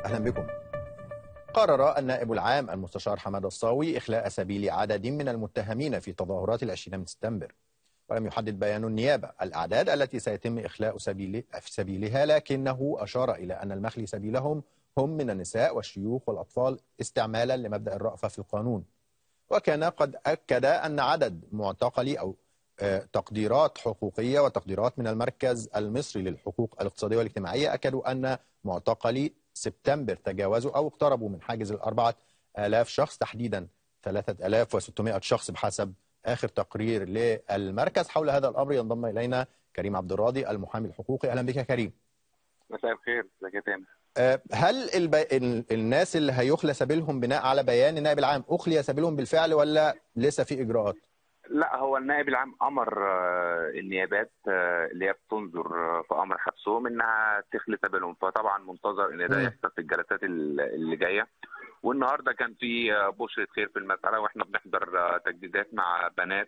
أهلا بكم قرر النائب العام المستشار حماد الصاوي إخلاء سبيل عدد من المتهمين في تظاهرات العشرين من سبتمبر ولم يحدد بيان النيابة الأعداد التي سيتم إخلاء سبيل سبيلها لكنه أشار إلى أن المخلي سبيلهم هم من النساء والشيوخ والأطفال استعمالا لمبدأ الرأفة في القانون وكان قد أكد أن عدد معتقلي أو تقديرات حقوقية وتقديرات من المركز المصري للحقوق الاقتصادية والاجتماعية أكدوا أن معتقلي سبتمبر تجاوزوا أو اقتربوا من حاجز الأربعة آلاف شخص تحديدا 3600 شخص بحسب آخر تقرير للمركز حول هذا الأمر ينضم إلينا كريم عبد الراضي المحامي الحقوقي أهلا بك يا كريم مساء الخير ازيك يا تامر هل الب... الناس اللي هيخلى سبيلهم بناء على بيان النائب العام أخلي سبيلهم بالفعل ولا لسه في إجراءات؟ لا هو النائب العام امر النيابات اللي هي بتنظر في امر حبسهم انها تخلي سبيلهم فطبعا منتظر ان ده يحصل في الجلسات اللي جايه والنهارده كان في بشره خير في المساله واحنا بنحضر تجديدات مع بنات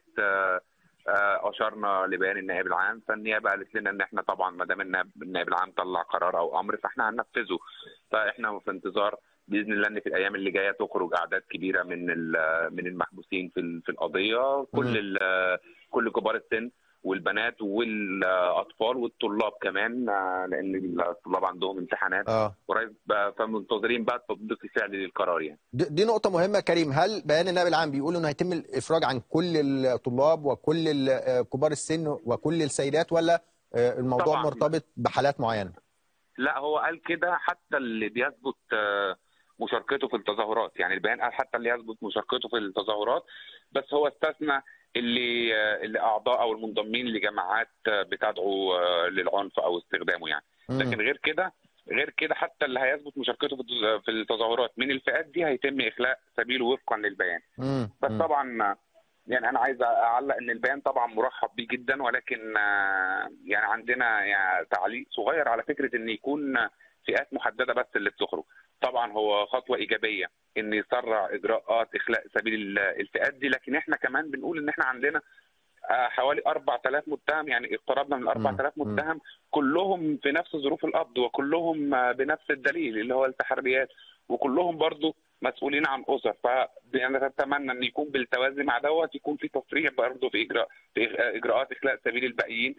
اشرنا لبيان النائب العام فالنيابه قالت لنا ان احنا طبعا ما دام النائب العام طلع قرار او امر فاحنا هننفذه فاحنا في انتظار باذن الله ان في الايام اللي جايه تخرج اعداد كبيره من من المحبوسين في في القضيه كل كل كبار السن والبنات والاطفال والطلاب كمان لان الطلاب عندهم امتحانات اه قريب فمنتظرين بقى التطبيق الفعلي للقرار يعني دي نقطة مهمة كريم هل بيان النائب العام بيقول انه هيتم الافراج عن كل الطلاب وكل كبار السن وكل السيدات ولا الموضوع طبعاً. مرتبط بحالات معينة؟ لا هو قال كده حتى اللي بيثبت مشاركته في التظاهرات يعني البيان قال حتى اللي يثبت مشاركته في التظاهرات بس هو استثنى اللي اللي اعضاء او المنضمين لجماعات بتدعو للعنف او استخدامه يعني لكن غير كده غير كده حتى اللي هيثبت مشاركته في التظاهرات من الفئات دي هيتم اخلاء سبيله وفقا للبيان مم. بس مم. طبعا يعني انا عايز اعلق ان البيان طبعا مرحب بيه جدا ولكن يعني عندنا يعني تعليق صغير على فكره ان يكون فئات محدده بس اللي بتخرج طبعا هو خطوه ايجابيه ان يسرع اجراءات اخلاء سبيل الفئات دي لكن احنا كمان بنقول ان احنا عندنا حوالي 4000 متهم يعني اقتربنا من 4000 متهم كلهم في نفس ظروف القبض وكلهم بنفس الدليل اللي هو التحريات وكلهم برضو مسؤولين عن اسر فنتمنى ان يكون بالتوازي مع دوت يكون في تسريع برضه في اجراء في اجراءات اخلاء سبيل الباقيين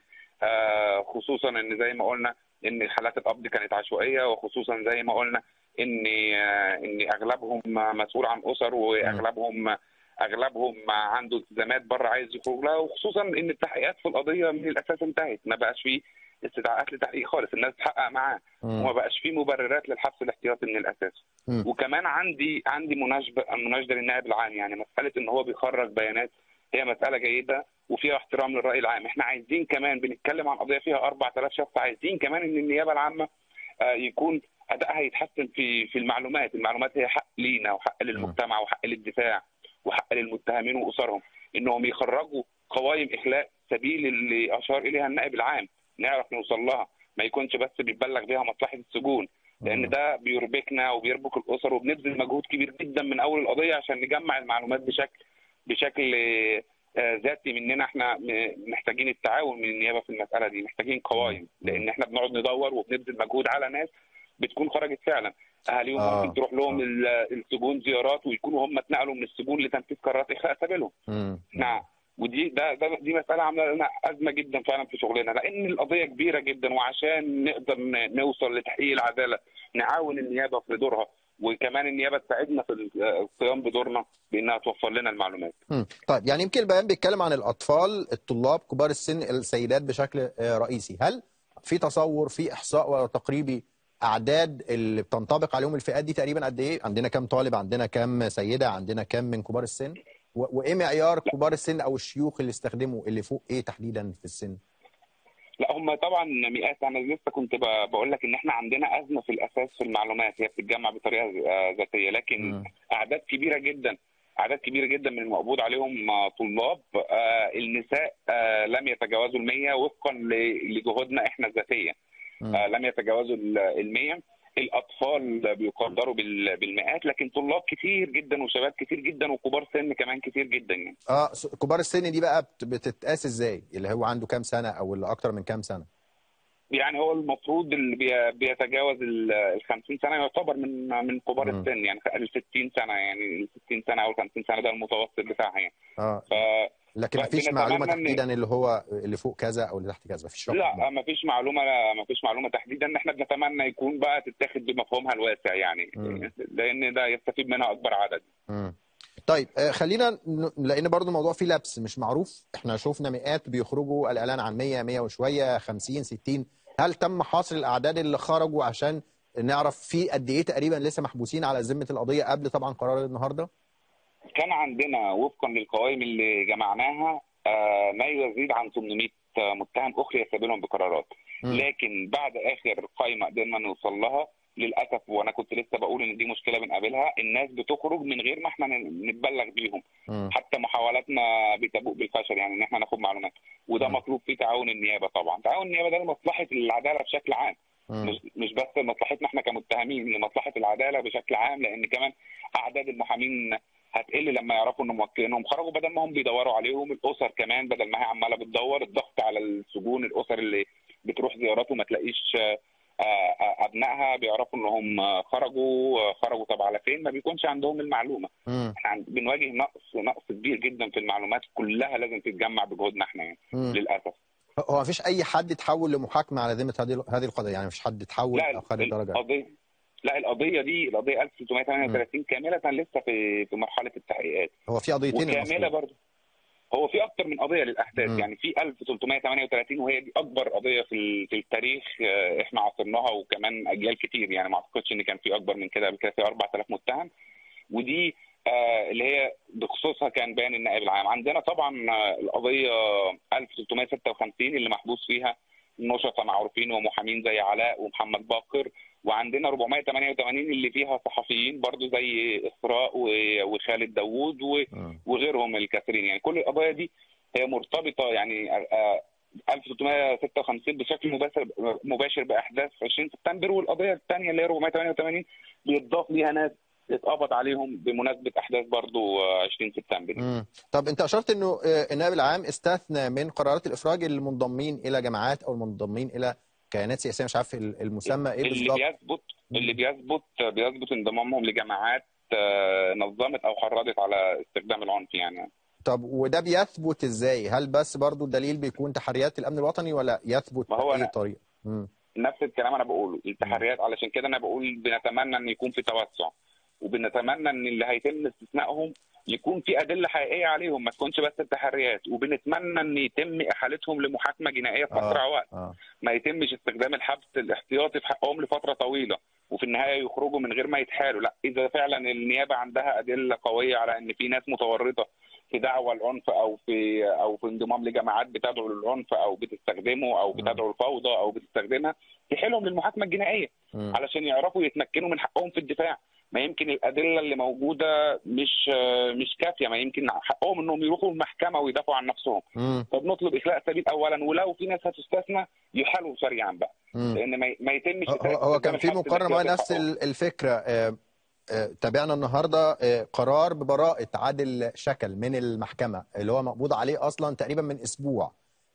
خصوصا ان زي ما قلنا ان حالات القبض كانت عشوائيه وخصوصا زي ما قلنا ان ان اغلبهم مسؤول عن اسر واغلبهم اغلبهم عنده التزامات بره عايز يخرج لها وخصوصا ان التحقيقات في القضيه من الاساس انتهت ما بقاش فيه استدعاءات لتحقيق خالص الناس تحقق معاه وما بقاش فيه مبررات للحبس الاحتياطي من الاساس مم. وكمان عندي عندي مناشده مناشده للنائب العام يعني مساله ان هو بيخرج بيانات هي مساله جيده وفيها احترام للراي العام احنا عايزين كمان بنتكلم عن قضيه فيها 4000 شخص عايزين كمان ان النيابه العامه آه، يكون ادائها يتحسن في في المعلومات المعلومات هي حق لينا وحق للمجتمع وحق للدفاع وحق للمتهمين واسرهم انهم يخرجوا قوائم اخلاء سبيل اللي اشار اليها النائب العام نعرف نوصل لها ما يكونش بس بيتبلغ بيها مصلحه السجون لان ده بيربكنا وبيربك الاسر وبنبذل مجهود كبير جدا من اول القضيه عشان نجمع المعلومات بشكل بشكل آه، ذاتي مننا احنا م- محتاجين التعاون من النيابه في المساله دي محتاجين قوائم لان احنا بنقعد ندور وبنبذل مجهود على ناس بتكون خرجت فعلا اهاليهم آه، ممكن تروح لهم آه. ال- السجون زيارات ويكونوا هم اتنقلوا من السجون لتنفيذ قرارات اخلاء سبيلهم مم. نعم ودي ده, ده دي مساله عامله لنا ازمه جدا فعلا في شغلنا لان القضيه كبيره جدا وعشان نقدر ن- نوصل لتحقيق العداله نعاون النيابه في دورها وكمان النيابه تساعدنا في ال- القيام بدورنا بانها توفر لنا المعلومات. مم. طيب يعني يمكن البيان بيتكلم عن الأطفال الطلاب كبار السن السيدات بشكل آه، رئيسي هل في تصور في إحصاء ولا تقريبي أعداد اللي بتنطبق عليهم الفئات دي تقريبا قد إيه عندنا كام طالب عندنا كام سيدة عندنا كام من كبار السن و- وإيه معيار كبار السن أو الشيوخ اللي استخدموا اللي فوق إيه تحديدا في السن لا هم طبعا مئات انا لسه كنت ب- بقول لك ان احنا عندنا ازمه في الاساس في المعلومات هي بتتجمع بطريقه آه، ذاتيه لكن مم. اعداد كبيره جدا اعداد كبيره جدا من المقبوض عليهم آه، طلاب آه، النساء آه، لم يتجاوزوا ال 100 وفقا ل- لجهودنا احنا الذاتيه مم. آه، لم يتجاوزوا ال 100 الاطفال بيقدروا بال- بالمئات لكن طلاب كتير جدا وشباب كتير جدا وكبار سن كمان كتير جدا يعني اه س- كبار السن دي بقى بت- بتتقاس ازاي اللي هو عنده كام سنة او اللي اكتر من كام سنة يعني هو المفروض اللي بي- بيتجاوز ال 50 سنه يعتبر من من كبار مم. السن يعني ال 60 سنه يعني ال 60 سنه او ال 50 سنه ده المتوسط بتاعها يعني اه ف لكن لا، مفيش بنتمنى معلومه إن- تحديدا اللي هو اللي فوق كذا او اللي تحت كذا مفيش رقم لا ما فيش معلومه ما فيش معلومه تحديدا احنا بنتمنى يكون بقى تتاخد بمفهومها الواسع يعني مم. لان ده يستفيد منها اكبر عدد مم. طيب آه، خلينا ن- لان برضو الموضوع فيه لبس مش معروف احنا شفنا مئات بيخرجوا الاعلان عن 100 100 وشويه 50 60 هل تم حصر الاعداد اللي خرجوا عشان نعرف في قد ايه تقريبا لسه محبوسين على ذمه القضيه قبل طبعا قرار النهارده كان عندنا وفقا للقوائم اللي جمعناها آه، ما يزيد عن 800 متهم اخرى سبيلهم بقرارات مم. لكن بعد اخر قائمه قدرنا نوصل لها للاسف وانا كنت لسه بقول ان دي مشكله بنقابلها الناس بتخرج من غير ما احنا نتبلغ بيهم مم. حتى محاولاتنا بتبوء بالفشل يعني ان احنا ناخد معلومات وده مم. مطلوب فيه تعاون النيابه طبعا تعاون النيابه ده لمصلحه العداله بشكل عام مم. مش مش بس لمصلحتنا احنا كمتهمين لمصلحه العداله بشكل عام لان كمان اعداد المحامين هتقل لما يعرفوا ان موكلينهم خرجوا بدل ما هم بيدوروا عليهم الاسر كمان بدل ما هي عماله بتدور الضغط على السجون الاسر اللي بتروح زيارات وما تلاقيش آه، آه، ابنائها بيعرفوا انهم آه، خرجوا آه، خرجوا طب على فين ما بيكونش عندهم المعلومه مم. احنا عند- بنواجه نقص نقص كبير جدا في المعلومات كلها لازم تتجمع بجهودنا احنا يعني مم. للاسف هو مفيش اي حد اتحول لمحاكمه على ذمه هذه هذه القضيه يعني مفيش حد اتحول لا او خد الدرجه القضيه لا القضيه دي القضيه 1338 كامله لسه في في مرحله التحقيقات هو في قضيتين وكامله المفروض. برضه هو في اكتر من قضيه للاحداث مم. يعني في 1338 وهي دي اكبر قضيه في ال- في التاريخ آه، احنا عاصرناها وكمان اجيال كتير يعني ما اعتقدش ان كان في اكبر من كده قبل كده في 4000 متهم ودي آه، اللي هي بخصوصها كان بيان النائب العام عندنا طبعا آه، القضيه 1356 اللي محبوس فيها نشطة معروفين ومحامين زي علاء ومحمد باقر وعندنا 488 اللي فيها صحفيين برضو زي إسراء و- وخالد داوود و- مم. وغيرهم الكثيرين يعني كل القضايا دي هي مرتبطة يعني آه، 1356 بشكل مباشر مباشر بأحداث 20 سبتمبر والقضية الثانية اللي هي 488 بيتضاف ليها ناس اتقبض عليهم بمناسبة أحداث برضو آه، 20 سبتمبر مم. طب انت اشرت انه آه، النائب العام استثنى من قرارات الافراج المنضمين الى جماعات او المنضمين الى كيانات سياسيه مش عارف المسمى ايه اللي بالظبط بيثبت اللي بيثبت بيثبت انضمامهم لجماعات آه، نظمت او حرضت على استخدام العنف يعني طب وده بيثبت ازاي هل بس برضو الدليل بيكون تحريات الامن الوطني ولا يثبت ما هو باي أنا- طريقه مم. نفس الكلام انا بقوله التحريات علشان كده انا بقول بنتمنى ان يكون في توسع وبنتمنى ان اللي هيتم استثنائهم يكون في ادله حقيقيه عليهم ما تكونش بس التحريات وبنتمنى ان يتم احالتهم لمحاكمه جنائيه في اسرع وقت اه ما يتمش استخدام الحبس الاحتياطي في حقهم لفتره طويله وفي النهايه يخرجوا من غير ما يتحالوا لا اذا فعلا النيابه عندها ادله قويه على ان في ناس متورطه في دعوى العنف او في او في انضمام لجماعات بتدعو للعنف او بتستخدمه او بتدعو الفوضى او بتستخدمها تحيلهم للمحاكمه الجنائيه مم. علشان يعرفوا يتمكنوا من حقهم في الدفاع ما يمكن الادله اللي موجوده مش مش كافيه ما يمكن حقهم انهم يروحوا المحكمه ويدافعوا عن نفسهم مم. فبنطلب اخلاء سبيل اولا ولو في ناس هتستثنى يحالوا سريعا بقى مم. لان ما ما يتمش هو هو كان في مقارنه مع نفس ال- الفكره آه، آه، تابعنا النهارده آه، قرار ببراءه عادل شكل من المحكمه اللي هو مقبوض عليه اصلا تقريبا من اسبوع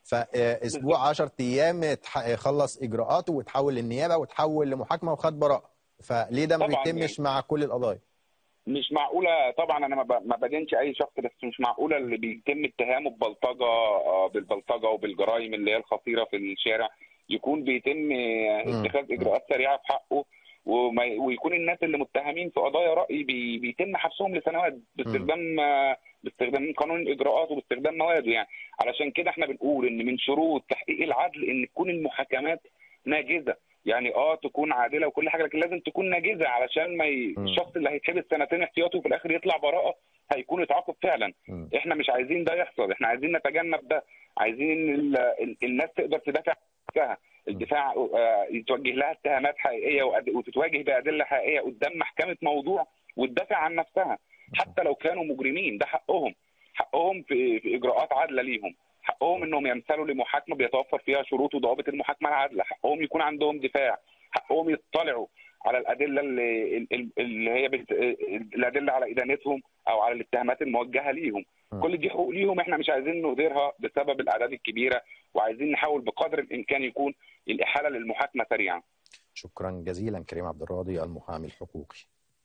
فاسبوع 10 ايام اتح- خلص اجراءاته وتحول للنيابه وتحول لمحاكمه وخد براءه فليه ده ما طبعاً بيتمش مع كل القضايا مش معقوله طبعا انا ما ب- ما بدينش اي شخص بس مش معقوله اللي بيتم اتهامه ببلطجه آه، بالبلطجه وبالجرائم اللي هي الخطيره في الشارع يكون بيتم آه، مم. اتخاذ اجراءات سريعه في حقه وما ويكون الناس اللي متهمين في قضايا راي بي بيتم حبسهم لسنوات باستخدام آه، باستخدام قانون الاجراءات وباستخدام مواده يعني علشان كده احنا بنقول ان من شروط تحقيق العدل ان تكون المحاكمات ناجزه يعني اه تكون عادله وكل حاجه لكن لازم تكون ناجزه علشان ما ي... مم. الشخص اللي هيتحبس سنتين احتياطي وفي الاخر يطلع براءه هيكون اتعاقب فعلا مم. احنا مش عايزين ده يحصل احنا عايزين نتجنب ده عايزين ان ال... ال- الناس تقدر تدافع عن نفسها الدفاع آه، يتوجه لها اتهامات حقيقيه وأد- وتتواجه بادله حقيقيه قدام محكمه موضوع وتدافع عن نفسها حتى لو كانوا مجرمين ده حقهم حقهم في, في اجراءات عادله ليهم حقهم انهم يمثلوا لمحاكمه بيتوفر فيها شروط وضوابط المحاكمه العادله حقهم يكون عندهم دفاع حقهم يطلعوا على الادله اللي, اللي هي بت... الادله على ادانتهم او على الاتهامات الموجهه ليهم كل دي حقوق ليهم احنا مش عايزين نهدرها بسبب الاعداد الكبيره وعايزين نحاول بقدر الامكان يكون الاحاله للمحاكمه سريعا شكرا جزيلا كريم عبد الراضي المحامي الحقوقي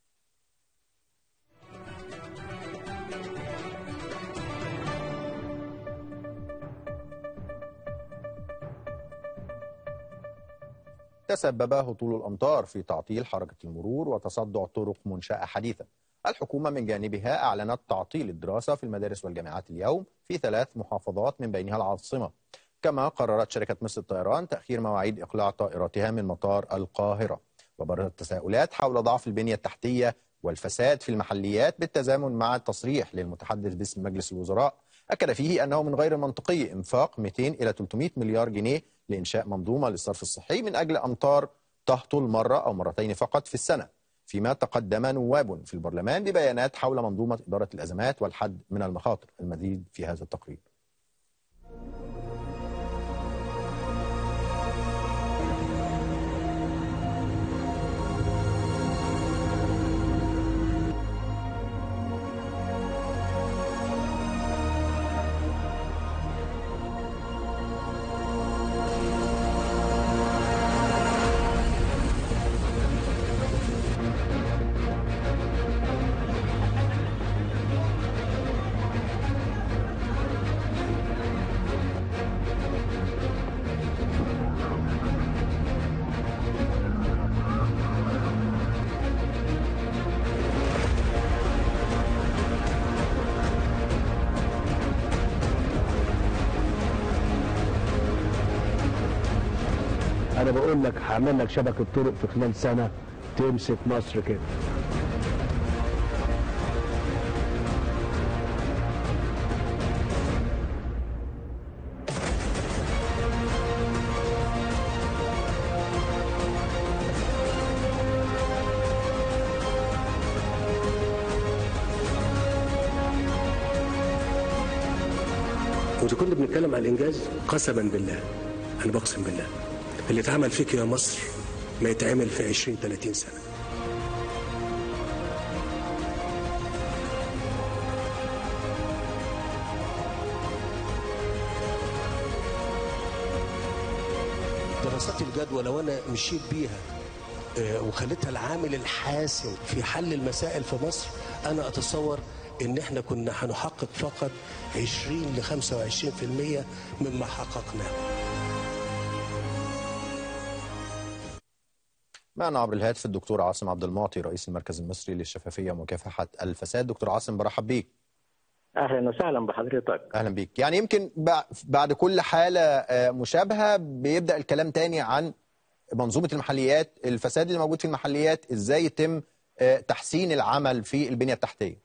تسبب هطول الأمطار في تعطيل حركة المرور وتصدع طرق منشأة حديثة الحكومة من جانبها أعلنت تعطيل الدراسة في المدارس والجامعات اليوم في ثلاث محافظات من بينها العاصمة كما قررت شركة مصر الطيران تأخير مواعيد إقلاع طائراتها من مطار القاهرة وبرزت تساؤلات حول ضعف البنية التحتية والفساد في المحليات بالتزامن مع التصريح للمتحدث باسم مجلس الوزراء أكد فيه أنه من غير المنطقي إنفاق 200 إلى 300 مليار جنيه لإنشاء منظومة للصرف الصحي من أجل أمطار تهطل مرة أو مرتين فقط في السنة فيما تقدم نواب في البرلمان ببيانات حول منظومة إدارة الأزمات والحد من المخاطر المزيد في هذا التقرير انا بقول لك هعمل لك شبكه طرق في خلال سنه تمسك مصر كده وإذا كنا بنتكلم عن الإنجاز قسما بالله أنا بقسم بالله اللي اتعمل فيك يا مصر ما يتعمل في 20 30 سنة دراسات الجدوى لو أنا مشيت بيها آه، وخليتها العامل الحاسم في حل المسائل في مصر أنا أتصور إن إحنا كنا هنحقق فقط 20 ل 25% مما حققناه معنا عبر الهاتف الدكتور عاصم عبد المعطي رئيس المركز المصري للشفافية ومكافحة الفساد دكتور عاصم برحب بيك اهلا وسهلا بحضرتك اهلا بيك يعني يمكن بع- بعد كل حالة آه، مشابهة بيبدأ الكلام تاني عن منظومة المحليات الفساد اللي موجود في المحليات ازاي يتم آه، تحسين العمل في البنية التحتية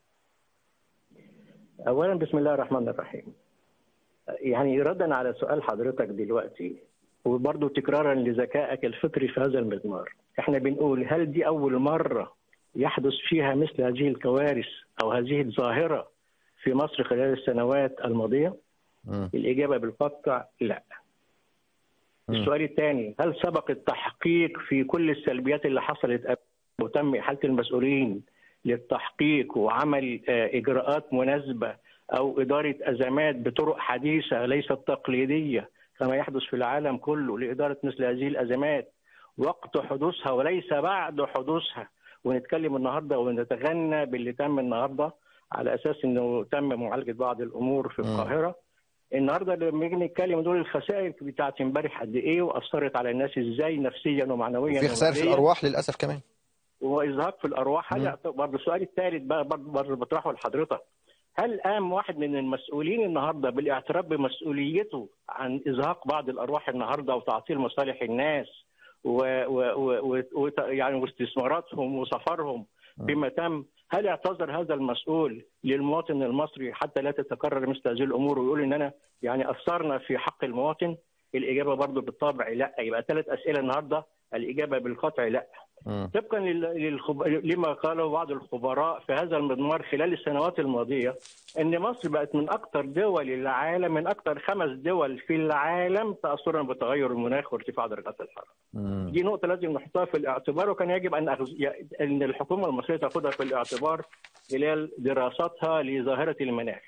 اولا بسم الله الرحمن الرحيم يعني ردا على سؤال حضرتك دلوقتي وبرضه تكرارا لذكائك الفطري في هذا المضمار احنا بنقول هل دي اول مره يحدث فيها مثل هذه الكوارث او هذه الظاهره في مصر خلال السنوات الماضيه مم. الاجابه بالقطع لا مم. السؤال الثاني هل سبق التحقيق في كل السلبيات اللي حصلت قبل وتم إحالة المسؤولين للتحقيق وعمل آه، إجراءات مناسبة أو إدارة أزمات بطرق حديثة ليست تقليدية كما يحدث في العالم كله لإدارة مثل هذه الأزمات وقت حدوثها وليس بعد حدوثها ونتكلم النهارده ونتغنى باللي تم النهارده على اساس انه تم معالجه بعض الامور في مم. القاهره النهارده لما نيجي نتكلم دول الخسائر بتاعت امبارح قد ايه واثرت على الناس ازاي نفسيا ومعنويا في خسائر في ومادياً. الأرواح للأسف كمان وازهاق في الارواح مم. هل يعت- برضه السؤال الثالث بقى برضه برضه بطرحه لحضرتك هل قام واحد من المسؤولين النهارده بالاعتراف بمسؤوليته عن ازهاق بعض الارواح النهارده وتعطيل مصالح الناس و و و و و يعني واستثماراتهم وسفرهم بما تم هل اعتذر هذا المسؤول للمواطن المصري حتى لا تتكرر مثل هذه الامور ويقول ان انا يعني اثرنا في حق المواطن الاجابه برضه بالطبع لا يبقى ثلاث اسئله النهارده الاجابه بالقطع لا مم. طبقا لل- للخب... لما قاله بعض الخبراء في هذا المضمار خلال السنوات الماضيه ان مصر بقت من اكثر دول العالم من اكثر خمس دول في العالم تاثرا بتغير المناخ وارتفاع درجات الحراره. مم. دي نقطه لازم نحطها في الاعتبار وكان يجب ان أخذ... ان الحكومه المصريه تاخذها في الاعتبار خلال دراستها لظاهره المناخ.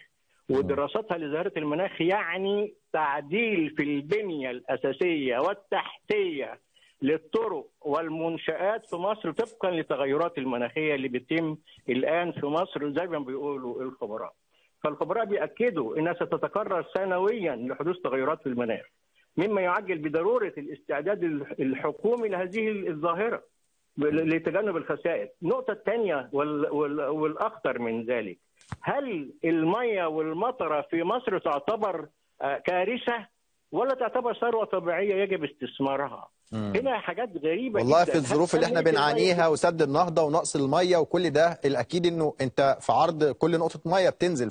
ودراستها لظاهره المناخ يعني تعديل في البنيه الاساسيه والتحتيه للطرق والمنشآت في مصر طبقا للتغيرات المناخيه اللي بتتم الان في مصر زي ما بيقولوا الخبراء. فالخبراء بيأكدوا انها ستتكرر سنويا لحدوث تغيرات في المناخ مما يعجل بضروره الاستعداد الحكومي لهذه الظاهره لتجنب الخسائر. النقطه الثانيه وال وال والاخطر من ذلك هل الميه والمطره في مصر تعتبر كارثه ولا تعتبر ثروه طبيعيه يجب استثمارها؟ مم. هنا حاجات غريبه والله جدا في الظروف هل اللي احنا كمية المية بنعانيها وسد النهضه ونقص الميه وكل ده الاكيد انه انت في عرض كل نقطه ميه بتنزل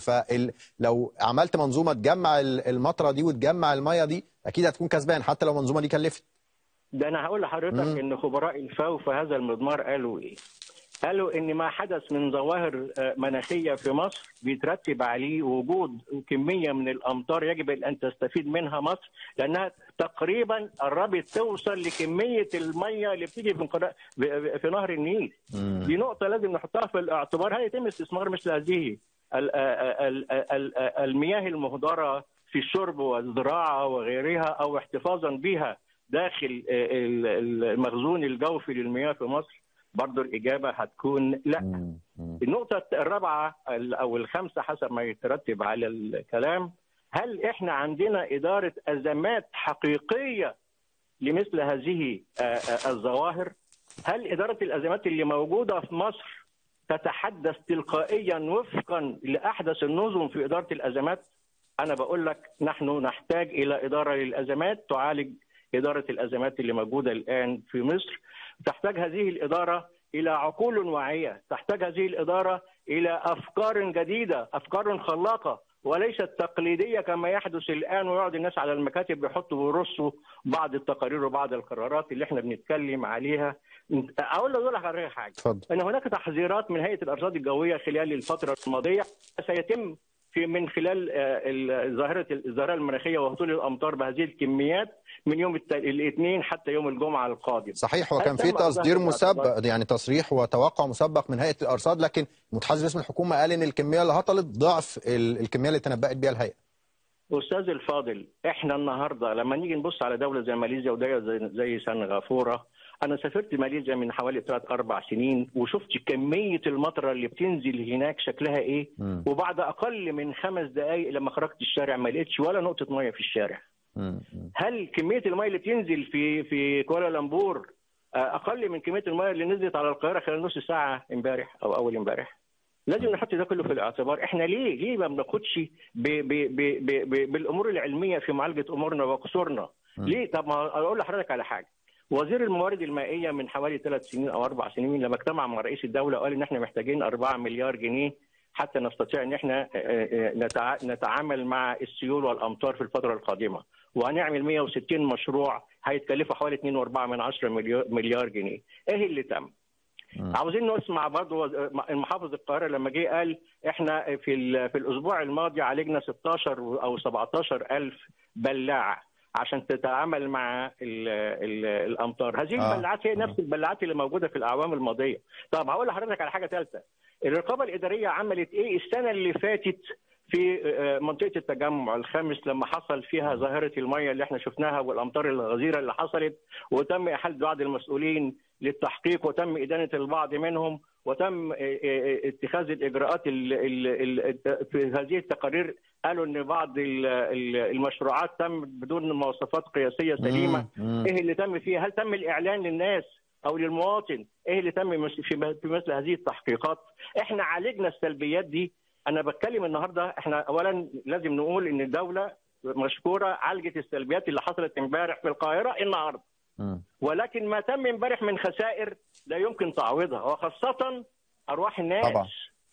فلو عملت منظومه تجمع ال- المطره دي وتجمع الميه دي اكيد هتكون كسبان حتى لو المنظومه دي كلفت ده انا هقول لحضرتك مم. ان خبراء الفاو في هذا المضمار قالوا ايه؟ قالوا ان ما حدث من ظواهر آه، مناخيه في مصر بيترتب عليه وجود كميه من الامطار يجب ان تستفيد منها مصر لانها تقريبا قربت توصل لكميه الميه اللي بتيجي في قناة- في نهر النيل. دي نقطة لازم نحطها في الاعتبار هل يتم استثمار مثل هذه ال- ال- ال- ال- المياه المهدرة في الشرب والزراعة وغيرها أو احتفاظا بها داخل ال- المخزون الجوفي للمياه في مصر برضو الإجابة هتكون لا مم. مم. النقطة الرابعة أو الخامسة حسب ما يترتب على الكلام هل إحنا عندنا إدارة أزمات حقيقية لمثل هذه آه، آه، الظواهر هل إدارة الأزمات اللي موجودة في مصر تتحدث تلقائيا وفقا لأحدث النظم في إدارة الأزمات أنا بقول لك نحن نحتاج إلى إدارة للأزمات تعالج إدارة الأزمات اللي موجودة الآن في مصر تحتاج هذه الإدارة إلى عقول واعية تحتاج هذه الإدارة إلى أفكار جديدة أفكار خلاقة وليست تقليدية كما يحدث الآن ويقعد الناس على المكاتب يحطوا ويرصوا بعض التقارير وبعض القرارات اللي احنا بنتكلم عليها أقول أقول لك حاجة اتفضل ان هناك تحذيرات من هيئه الارصاد الجويه خلال الفتره الماضيه سيتم في من خلال آه، ال- ظاهره الظاهره المناخيه وهطول الامطار بهذه الكميات من يوم الت- الاثنين حتى يوم الجمعه القادم. صحيح وكان هل في تم أخذها تصدير في مسبق الاعتبار؟ يعني تصريح وتوقع مسبق من هيئه الارصاد لكن متحدث باسم الحكومه قال ان الكميه اللي هطلت ضعف ال- الكميه اللي تنبأت بها الهيئه استاذ الفاضل احنا النهارده لما نيجي نبص على دوله زي ماليزيا ودوله زي, زي سنغافوره انا سافرت ماليزيا من حوالي ثلاث اربع سنين وشفت كميه المطره اللي بتنزل هناك شكلها ايه مم. وبعد اقل من خمس دقائق لما خرجت الشارع ما لقيتش ولا نقطه ميه في الشارع مم. مم. هل كميه الميه اللي بتنزل في في كوالالمبور آه، اقل من كميه الميه اللي نزلت على القاهره خلال نص ساعه امبارح او اول امبارح لازم نحط ده كله في الاعتبار احنا ليه ليه ما بناخدش ب ب ب ب ب بالامور العلميه في معالجه امورنا وقصورنا م. ليه طب ما اقول لحضرتك على حاجه وزير الموارد المائيه من حوالي ثلاث سنين او اربع سنين لما اجتمع مع رئيس الدوله قال ان احنا محتاجين 4 مليار جنيه حتى نستطيع ان احنا آه، آه، نتع- نتعامل مع السيول والامطار في الفتره القادمه وهنعمل 160 مشروع هيتكلفوا حوالي 2.4 من 10 مليار مليار جنيه ايه اللي تم مم. عاوزين نسمع برضو المحافظ القاهره لما جه قال احنا في ال- في الاسبوع الماضي عالجنا 16 او 17 الف بلاعه عشان تتعامل مع ال ال الامطار هذه آه. البلاعات هي آه. نفس البلاعات اللي موجوده في الاعوام الماضيه طب هقول لحضرتك على حاجه ثالثه الرقابه الاداريه عملت ايه السنه اللي فاتت في آه، منطقه التجمع الخامس لما حصل فيها ظاهره الميه اللي احنا شفناها والامطار الغزيره اللي حصلت وتم احاله بعض المسؤولين للتحقيق وتم ادانه البعض منهم وتم آه، آه، اتخاذ الاجراءات ال- ال- ال- في هذه التقارير قالوا ان بعض ال- ال- المشروعات تم بدون مواصفات قياسيه سليمه مم. ايه اللي تم فيها؟ هل تم الاعلان للناس او للمواطن؟ ايه اللي تم مس- في في مثل هذه التحقيقات؟ احنا عالجنا السلبيات دي انا بتكلم النهارده احنا اولا لازم نقول ان الدوله مشكوره عالجت السلبيات اللي حصلت امبارح في القاهره النهارده مم. ولكن ما تم امبارح من خسائر لا يمكن تعويضها وخاصه ارواح الناس طبعا.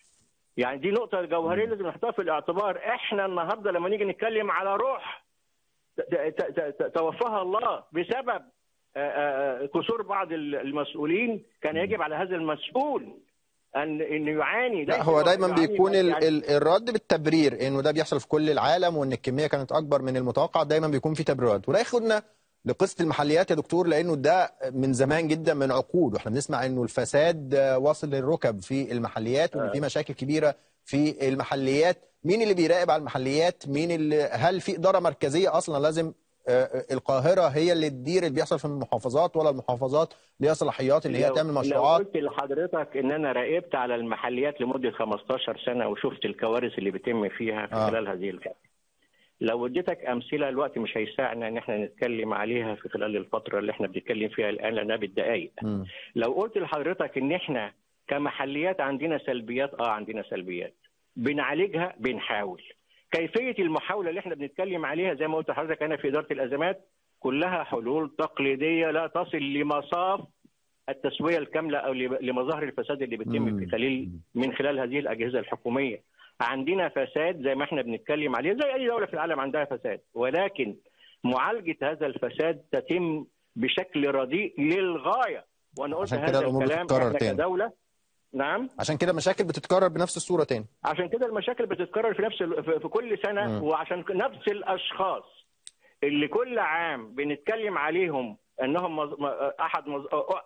يعني دي نقطه جوهريه لازم نحطها في الاعتبار احنا النهارده لما نيجي نتكلم على روح ت- ت- ت- ت- توفاها الله بسبب آه، آه، قصور بعض المسؤولين كان يجب على هذا المسؤول ان انه يعاني لا ليس هو إنه دايما يعاني بيكون ال يعني ال الرد بالتبرير انه ده بيحصل في كل العالم وان الكميه كانت اكبر من المتوقع دايما بيكون في تبريرات وده ياخدنا لقصه المحليات يا دكتور لانه ده من زمان جدا من عقود واحنا بنسمع انه الفساد آه، واصل للركب في المحليات وان في مشاكل كبيره في المحليات مين اللي بيراقب على المحليات مين اللي هل في اداره مركزيه اصلا لازم آه، القاهره هي اللي تدير اللي بيحصل في المحافظات ولا المحافظات ليها صلاحيات ان هي لو- تعمل لو مشروعات قلت لحضرتك ان انا راقبت على المحليات لمده 15 سنه وشفت الكوارث اللي بيتم فيها في آه. خلال هذه الفتره. لو اديتك امثله الوقت مش هيساعدنا ان احنا نتكلم عليها في خلال الفتره اللي احنا بنتكلم فيها الان لانها بالدقائق. مم. لو قلت لحضرتك ان احنا كمحليات عندنا سلبيات اه عندنا سلبيات بنعالجها بنحاول كيفيه المحاوله اللي احنا بنتكلم عليها زي ما قلت لحضرتك انا في اداره الازمات كلها حلول تقليديه لا تصل لمصاف التسويه الكامله او لمظاهر الفساد اللي بيتم مم. في خلال من خلال هذه الاجهزه الحكوميه عندنا فساد زي ما احنا بنتكلم عليه زي اي دوله في العالم عندها فساد ولكن معالجه هذا الفساد تتم بشكل رديء للغايه وانا قلت عشان كده هذا الأمور الكلام بتتكرر احنا تاني. كدوله نعم عشان كده مشاكل بتتكرر بنفس الصوره تاني عشان كده المشاكل بتتكرر في نفس ال- في في كل سنه مم. وعشان نفس الاشخاص اللي كل عام بنتكلم عليهم انهم مز... م- احد مز...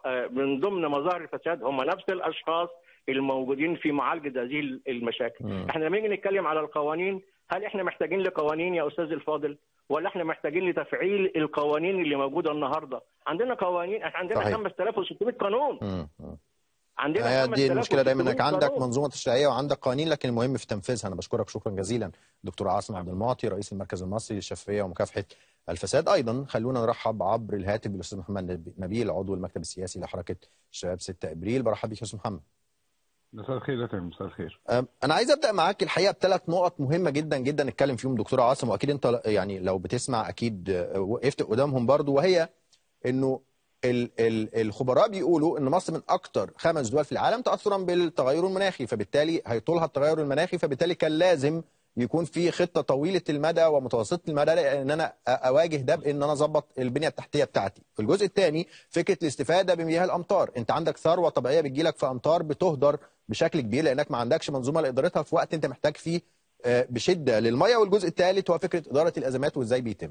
من ضمن مظاهر الفساد هم نفس الاشخاص الموجودين في معالجه هذه المشاكل مم. احنا لما نيجي نتكلم على القوانين هل احنا محتاجين لقوانين يا استاذ الفاضل ولا احنا محتاجين لتفعيل القوانين اللي موجوده النهارده عندنا قوانين احنا عندنا صحيح. 5600 قانون مم. مم. عندنا هي دي المشكله دايما انك 5600 عندك قانون. منظومه تشريعيه وعندك قوانين لكن المهم في تنفيذها انا بشكرك شكرا جزيلا دكتور عاصم عبد المعطي رئيس المركز المصري للشفافيه ومكافحه الفساد ايضا خلونا نرحب عبر الهاتف بالاستاذ محمد نبيل عضو المكتب السياسي لحركه شباب 6 ابريل برحب بك يا استاذ محمد مساء الخير يا فندم مساء الخير أم، انا عايز ابدا معاك الحقيقه بثلاث نقط مهمه جدا جدا نتكلم فيهم دكتور عاصم واكيد انت يعني لو بتسمع اكيد آه، وقفت قدامهم برضو وهي انه ال ال الخبراء بيقولوا ان مصر من اكثر خمس دول في العالم تاثرا بالتغير المناخي فبالتالي هيطولها التغير المناخي فبالتالي كان لازم يكون في خطه طويله المدى ومتوسطه المدى ان انا أ- اواجه ده بان انا اظبط البنيه التحتيه بتاعتي. الجزء الثاني فكره الاستفاده بمياه الامطار، انت عندك ثروه طبيعيه بتجيلك في امطار بتهدر بشكل كبير لانك ما عندكش منظومه لادارتها في وقت انت محتاج فيه آه، بشده للميه والجزء الثالث هو فكره اداره الازمات وازاي بيتم.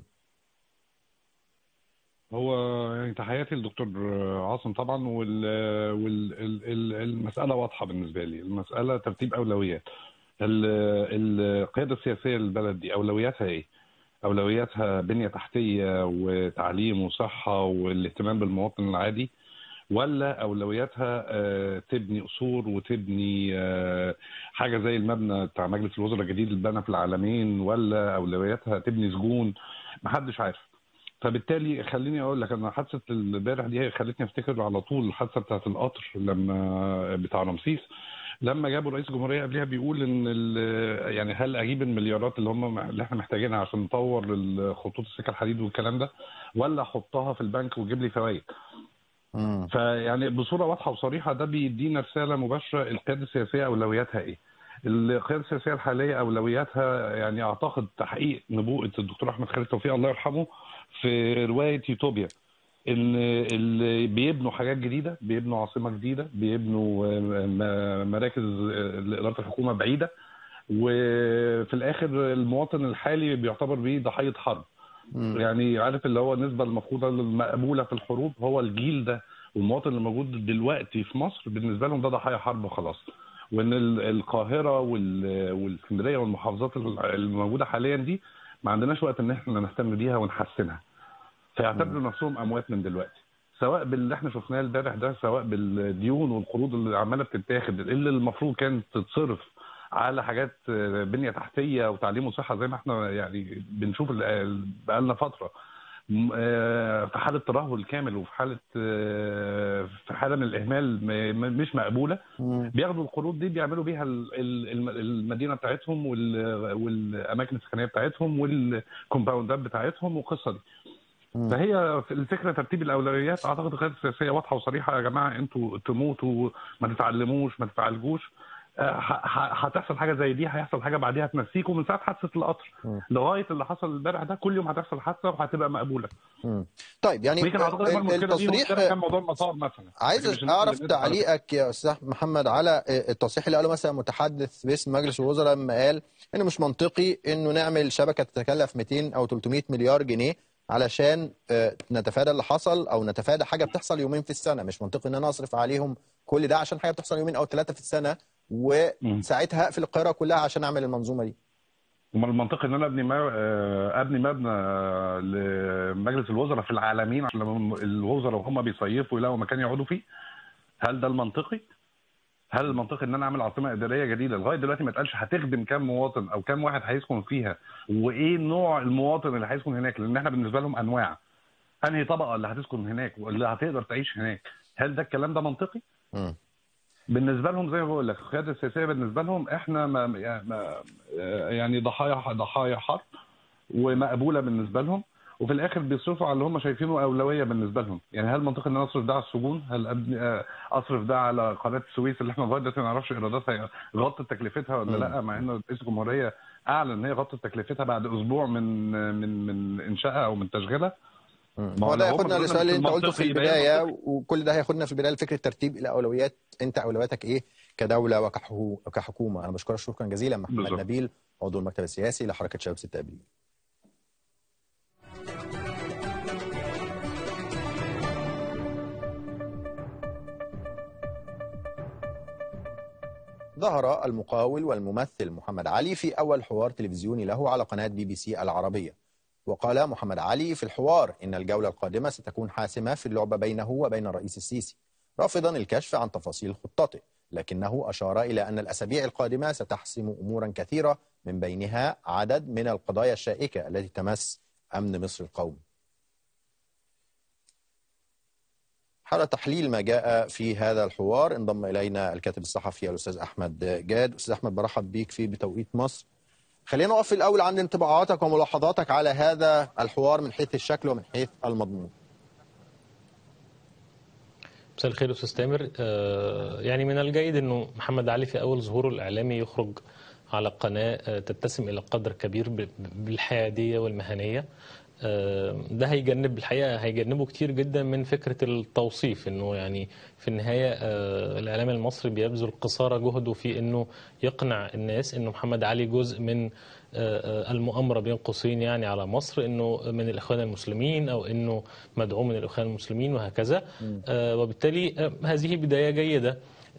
هو يعني تحياتي للدكتور عاصم طبعا والمسألة واضحة بالنسبة لي المسألة ترتيب أولويات ال- القيادة السياسية للبلد دي أولوياتها إيه؟ أولوياتها بنية تحتية وتعليم وصحة والاهتمام بالمواطن العادي ولا أولوياتها آه، تبني قصور وتبني آه، حاجة زي المبنى بتاع مجلس الوزراء الجديد اللي اتبنى في العالمين ولا أولوياتها تبني سجون محدش عارف فبالتالي خليني اقول لك انا حادثه امبارح دي خلتني افتكر على طول الحادثه بتاعت القطر لما بتاع رمسيس لما جابوا رئيس الجمهوريه قبلها بيقول ان ال- يعني هل اجيب المليارات اللي هم اللي احنا محتاجينها عشان نطور الخطوط السكه الحديد والكلام ده ولا احطها في البنك وتجيب لي فوائد مم. فيعني بصوره واضحه وصريحه ده بيدينا رساله مباشره القياده السياسيه اولوياتها ايه؟ القياده السياسيه الحاليه اولوياتها يعني اعتقد تحقيق نبوءه الدكتور احمد خالد توفيق الله يرحمه في روايه يوتوبيا ان اللي بيبنوا حاجات جديده بيبنوا عاصمه جديده بيبنوا آه، م- مراكز آه، لاداره الحكومه بعيده وفي الاخر المواطن الحالي بيعتبر بيه ضحيه حرب مم. يعني عارف اللي هو النسبة المفروضة المقبولة في الحروب هو الجيل ده والمواطن اللي موجود دلوقتي في مصر بالنسبة لهم ده ضحايا حرب وخلاص وان ال- القاهرة وال- والاسكندرية والمحافظات الموجودة حاليا دي ما عندناش وقت ان احنا نهتم بيها ونحسنها فيعتبروا نفسهم اموات من دلوقتي سواء باللي احنا شفناه امبارح ده سواء بالديون والقروض اللي عماله بتتاخد اللي المفروض كانت تتصرف على حاجات آه، بنيه تحتيه وتعليم وصحه زي ما احنا يعني بنشوف ال- ال- بقالنا فتره م- آه، في حاله ترهل كامل وفي حاله آه، في حاله من الاهمال م- م- مش مقبوله مم. بياخدوا القروض دي بيعملوا بيها ال- ال- الم- المدينه بتاعتهم وال- والاماكن السكنيه بتاعتهم والكومباوندات بتاعتهم والقصه دي مم. فهي في الفكره ترتيب الاولويات اعتقد القياده السياسيه واضحه وصريحه يا جماعه انتوا تموتوا ما تتعلموش ما تتعالجوش آه، ه- ه- هتحصل حاجه زي دي هيحصل حاجه بعديها تنسيكم من ساعه حادثه القطر مم. لغايه اللي حصل امبارح ده كل يوم هتحصل حادثه وهتبقى مقبوله مم. طيب يعني ويمكن اعتقد ال- المشكله دي التصريح امبارح كان موضوع المطار مثلا لكن مش عايز الناس اللي اعرف بتدفع على تعليقك يا استاذ محمد على التصريح اللي قاله مثلا متحدث باسم مجلس الوزراء لما قال انه مش منطقي انه نعمل شبكه تتكلف 200 او 300 مليار جنيه علشان آه، نتفادى اللي حصل او نتفادى حاجه بتحصل يومين في السنه مش منطقي ان انا اصرف عليهم كل ده عشان حاجه بتحصل يومين او ثلاثه في السنه وساعتها اقفل القاهره كلها عشان اعمل المنظومه دي امال المنطقي ان انا ابني ما- آه، ابني مبنى آه، لمجلس الوزراء في العالمين عشان لما الوزراء وهم بيصيفوا يلاقوا مكان يقعدوا فيه هل ده المنطقي؟ هل المنطقي ان انا اعمل عاصمه اداريه جديده لغايه دلوقتي ما اتقالش هتخدم كام مواطن او كام واحد هيسكن فيها وايه نوع المواطن اللي هيسكن هناك لان احنا بالنسبه لهم انواع انهي طبقه اللي هتسكن هناك واللي هتقدر تعيش هناك هل ده الكلام ده منطقي؟ مم. بالنسبه لهم زي ما بقول لك القياده السياسيه بالنسبه لهم احنا ما ما يعني ضحايا ضحايا حرب ومقبوله بالنسبه لهم وفي الاخر بيصرفوا على اللي هم شايفينه اولويه بالنسبه لهم يعني هل منطقي ان انا اصرف ده على السجون هل أبني آه، اصرف ده على قناه السويس اللي احنا لغايه دلوقتي ما نعرفش ايراداتها غطت تكلفتها ولا لا مع ان رئيس الجمهوريه اعلن ان هي غطت تكلفتها بعد اسبوع من من من انشائها او من تشغيلها مم. ما هو هو ده لو هم ياخدنا بيقولوا للسؤال اللي انت مش قلته في منطقي يبقى البدايه منطقي. وكل ده هياخدنا في البدايه لفكره ترتيب الاولويات انت اولوياتك ايه كدوله وكحو- وكحكومه انا بشكرك شكرا جزيلا محمد بالظبط. نبيل عضو المكتب السياسي لحركه شباب 6 ابريل ظهر المقاول والممثل محمد علي في أول حوار تلفزيوني له على قناة بي بي سي العربية وقال محمد علي في الحوار إن الجولة القادمة ستكون حاسمة في اللعبة بينه وبين الرئيس السيسي رافضا الكشف عن تفاصيل خطته لكنه أشار إلى أن الأسابيع القادمة ستحسم أمورا كثيرة من بينها عدد من القضايا الشائكة التي تمس أمن مصر القومي حول تحليل ما جاء في هذا الحوار انضم الينا الكاتب الصحفي الاستاذ احمد جاد استاذ احمد برحب بيك في بتوقيت مصر خلينا نقف في الاول عند انطباعاتك وملاحظاتك على هذا الحوار من حيث الشكل ومن حيث المضمون مساء الخير استاذ تامر آه، يعني من الجيد انه محمد علي في اول ظهوره الاعلامي يخرج على قناه آه، تتسم الى قدر كبير ب- بالحياديه والمهنيه آه، ده هيجنب الحقيقه هيجنبه كتير جدا من فكره التوصيف انه يعني في النهايه آه، الاعلام المصري بيبذل قصارى جهده في انه يقنع الناس انه محمد علي جزء من آه، المؤامره بين قوسين يعني على مصر انه من الاخوان المسلمين او انه مدعوم من الاخوان المسلمين وهكذا آه، وبالتالي آه، هذه بدايه جيده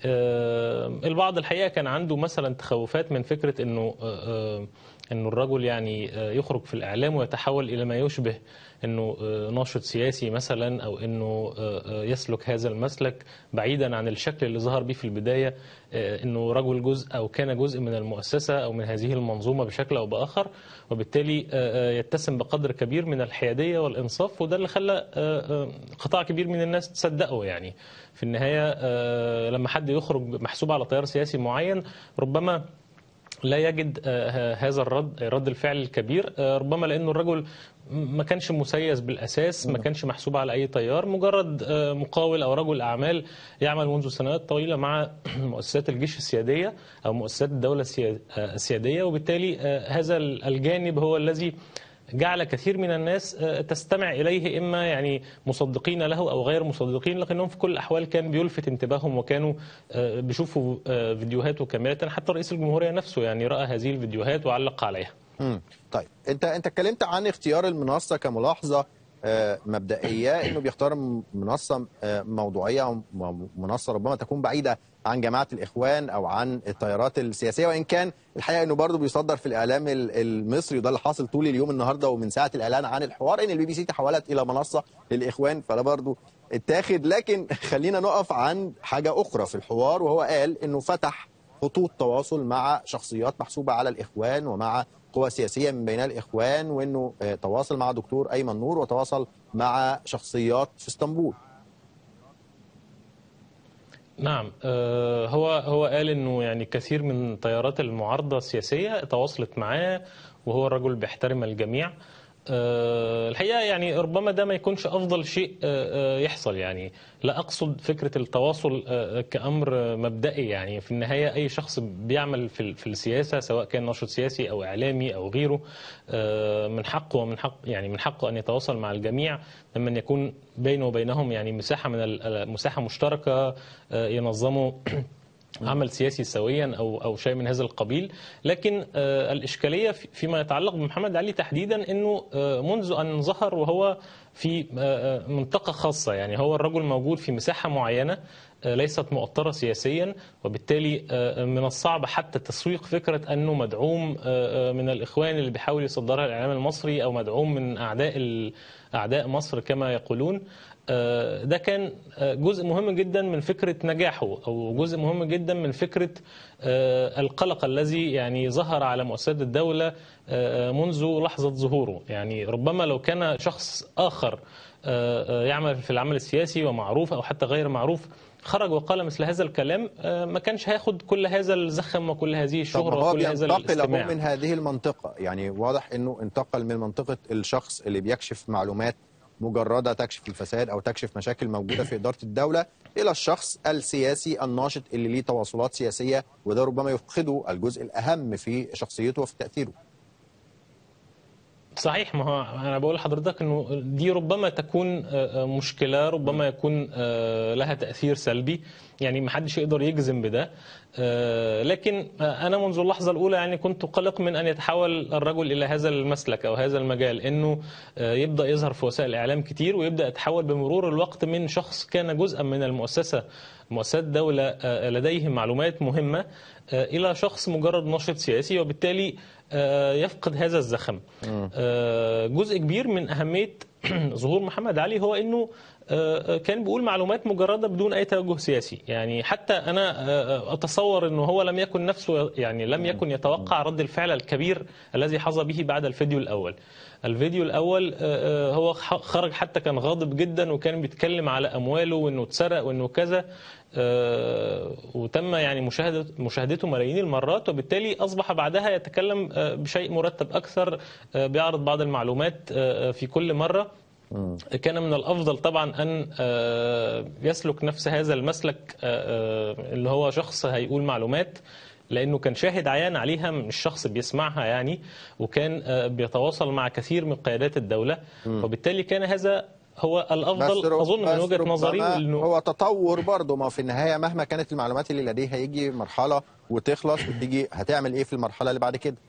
آه، البعض الحقيقه كان عنده مثلا تخوفات من فكره انه آه، آه، انه الرجل يعني آه، يخرج في الاعلام ويتحول الى ما يشبه انه آه، ناشط سياسي مثلا او انه آه، آه، يسلك هذا المسلك بعيدا عن الشكل اللي ظهر به في البدايه آه، انه رجل جزء او كان جزء من المؤسسه او من هذه المنظومه بشكل او باخر وبالتالي آه، آه، يتسم بقدر كبير من الحياديه والانصاف وده اللي خلى آه، آه، قطاع كبير من الناس تصدقه يعني في النهايه آه، لما حد يخرج محسوب على تيار سياسي معين ربما لا يجد آه، هذا الرد رد الفعل الكبير آه، ربما لانه الرجل ما كانش مسيس بالاساس ما كانش محسوب على اي تيار مجرد آه، مقاول او رجل اعمال يعمل منذ سنوات طويله مع مؤسسات الجيش السياديه او مؤسسات الدوله السيا- آه، السياديه وبالتالي آه، هذا الجانب هو الذي جعل كثير من الناس آه، تستمع اليه اما يعني مصدقين له او غير مصدقين لكنهم في كل الاحوال كان بيلفت انتباههم وكانوا آه، بيشوفوا آه، فيديوهاته كامله حتى رئيس الجمهوريه نفسه يعني راى هذه الفيديوهات وعلق عليها مم. طيب انت انت اتكلمت عن اختيار المنصه كملاحظه آه، مبدئيه انه بيختار م- منصه آه، موضوعيه او م- منصه ربما تكون بعيده عن جماعه الاخوان او عن التيارات السياسيه وان كان الحقيقه انه برضه بيصدر في الاعلام ال- المصري وده اللي حاصل طول اليوم النهارده ومن ساعه الاعلان عن الحوار ان البي بي سي تحولت الى منصه للاخوان فده برضه اتاخد لكن خلينا نقف عن حاجه اخرى في الحوار وهو قال انه فتح خطوط تواصل مع شخصيات محسوبه على الاخوان ومع قوى سياسيه من بينها الاخوان وانه آه، تواصل مع دكتور ايمن نور وتواصل مع شخصيات في اسطنبول نعم آه، هو هو قال انه يعني كثير من تيارات المعارضه السياسيه تواصلت معاه وهو الرجل بيحترم الجميع آه، الحقيقه يعني ربما ده ما يكونش افضل شيء آه، آه، يحصل يعني لا اقصد فكره التواصل آه، كامر آه، مبدئي يعني في النهايه اي شخص بيعمل في في السياسه سواء كان ناشط سياسي او اعلامي او غيره آه، من حقه ومن حق يعني من حقه ان يتواصل مع الجميع لما يكون بينه وبينهم يعني مساحه من ال- مساحه مشتركه آه، ينظموا عمل سياسي سويا او او شيء من هذا القبيل لكن آه، الاشكاليه في- فيما يتعلق بمحمد علي تحديدا انه آه، منذ ان ظهر وهو في آه، آه، منطقه خاصه يعني هو الرجل موجود في مساحه معينه آه، ليست مؤطره سياسيا وبالتالي آه، من الصعب حتى تسويق فكره انه مدعوم آه، آه، من الاخوان اللي بيحاول يصدرها الاعلام المصري او مدعوم من اعداء ال- اعداء مصر كما يقولون آه، ده كان آه، جزء مهم جدا من فكره نجاحه او جزء مهم جدا من فكره آه، القلق الذي يعني ظهر على مؤسسات الدوله آه، منذ لحظه ظهوره يعني ربما لو كان شخص اخر آه، آه، يعمل في العمل السياسي ومعروف او حتى غير معروف خرج وقال مثل هذا الكلام آه، ما كانش هياخد كل هذا الزخم وكل هذه طب الشهره هو وكل هذا بينتقل الاستماع اهو من هذه المنطقة يعني واضح انه انتقل من منطقة الشخص اللي بيكشف معلومات مجردة تكشف الفساد او تكشف مشاكل موجودة في إدارة الدولة الى الشخص السياسي الناشط اللي ليه تواصلات سياسية وده ربما يفقده الجزء الاهم في شخصيته وفي تأثيره صحيح ما هو انا بقول لحضرتك انه دي ربما تكون آه، آه، مشكله ربما يكون آه، لها تاثير سلبي يعني ما حدش يقدر يجزم بده آه، لكن آه، انا منذ اللحظه الاولى يعني كنت قلق من ان يتحول الرجل الى هذا المسلك او هذا المجال انه آه، يبدا يظهر في وسائل الاعلام كتير ويبدا يتحول بمرور الوقت من شخص كان جزءا من المؤسسه مؤسسات دولة آه، لديه معلومات مهمة آه، إلى شخص مجرد ناشط سياسي وبالتالي آه، يفقد هذا الزخم آه، جزء كبير من أهمية ظهور محمد علي هو أنه آه، كان بيقول معلومات مجردة بدون أي توجه سياسي يعني حتى أنا آه، أتصور أنه هو لم يكن نفسه يعني لم يكن يتوقع رد الفعل الكبير الذي حظى به بعد الفيديو الأول الفيديو الأول آه، آه، هو خ- خرج حتى كان غاضب جدا وكان بيتكلم على أمواله وأنه اتسرق وأنه كذا آه، وتم يعني مشاهدة مشاهدته ملايين المرات وبالتالي أصبح بعدها يتكلم آه، بشيء مرتب أكثر آه، بيعرض بعض المعلومات آه، في كل مرة كان من الافضل طبعا ان آه، يسلك نفس هذا المسلك آه، آه، اللي هو شخص هيقول معلومات لانه كان شاهد عيان عليها مش شخص بيسمعها يعني وكان آه، بيتواصل مع كثير من قيادات الدوله وبالتالي كان هذا هو الافضل رب- اظن من بس وجهه نظري ربما انه هو تطور برضه ما في النهايه مهما كانت المعلومات اللي لديه هيجي مرحله وتخلص وتيجي هتعمل ايه في المرحله اللي بعد كده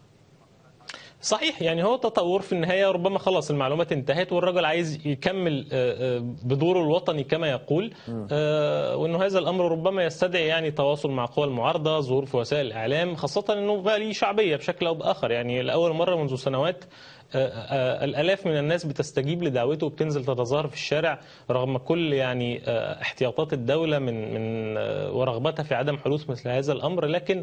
صحيح يعني هو تطور في النهاية ربما خلاص المعلومات انتهت والرجل عايز يكمل آه، آه، بدوره الوطني كما يقول آه، وانه هذا الامر ربما يستدعي يعني تواصل مع قوى المعارضة ظهور في وسائل الاعلام خاصة انه بقى ليه شعبية بشكل او باخر يعني لاول مرة منذ سنوات آه، آه، الالاف من الناس بتستجيب لدعوته وبتنزل تتظاهر في الشارع رغم كل يعني آه، احتياطات الدولة من من آه، ورغبتها في عدم حدوث مثل هذا الامر لكن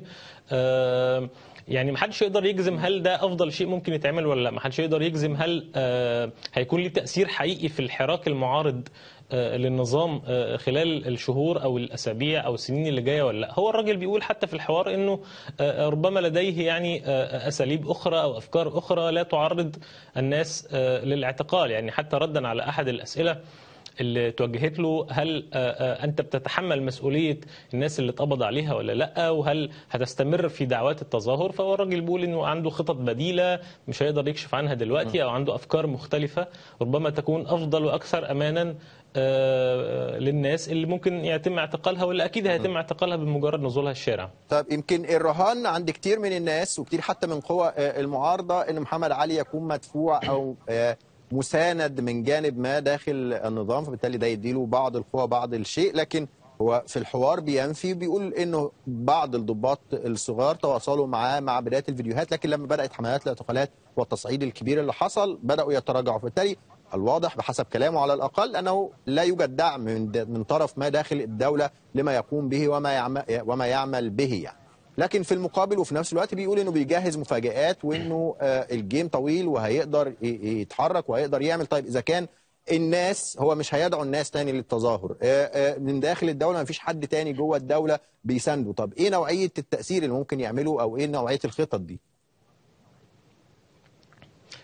آه، يعني ما حدش يقدر يجزم هل ده افضل شيء ممكن يتعمل ولا لا ما حدش يقدر يجزم هل آه، هيكون ليه تاثير حقيقي في الحراك المعارض آه، للنظام آه، خلال الشهور او الاسابيع او السنين اللي جايه ولا لا هو الراجل بيقول حتى في الحوار انه آه، ربما لديه يعني آه، اساليب اخرى او افكار اخرى لا تعرض الناس آه، للاعتقال يعني حتى ردا على احد الاسئله اللي توجهت له هل آه، آه، انت بتتحمل مسؤوليه الناس اللي اتقبض عليها ولا لا وهل هتستمر في دعوات التظاهر فهو الراجل بيقول انه عنده خطط بديله مش هيقدر يكشف عنها دلوقتي او عنده افكار مختلفه ربما تكون افضل واكثر امانا آه، للناس اللي ممكن يتم اعتقالها ولا اكيد هيتم اعتقالها بمجرد نزولها الشارع طب يمكن الرهان عند كتير من الناس وكتير حتى من قوى آه، المعارضه ان محمد علي يكون مدفوع او آه، مساند من جانب ما داخل النظام فبالتالي ده يديله بعض القوى بعض الشيء لكن هو في الحوار بينفي بيقول انه بعض الضباط الصغار تواصلوا معاه مع بدايه الفيديوهات لكن لما بدات حملات الاعتقالات والتصعيد الكبير اللي حصل بداوا يتراجعوا فبالتالي الواضح بحسب كلامه على الاقل انه لا يوجد دعم من من طرف ما داخل الدوله لما يقوم به وما يعمل وما يعمل به يعني لكن في المقابل وفي نفس الوقت بيقول انه بيجهز مفاجآت وانه آه، الجيم طويل وهيقدر ي- يتحرك وهيقدر يعمل طيب اذا كان الناس هو مش هيدعو الناس تاني للتظاهر آه، آه، من داخل الدوله ما فيش حد تاني جوه الدوله بيسانده طب ايه نوعيه التاثير اللي ممكن يعمله او ايه نوعيه الخطط دي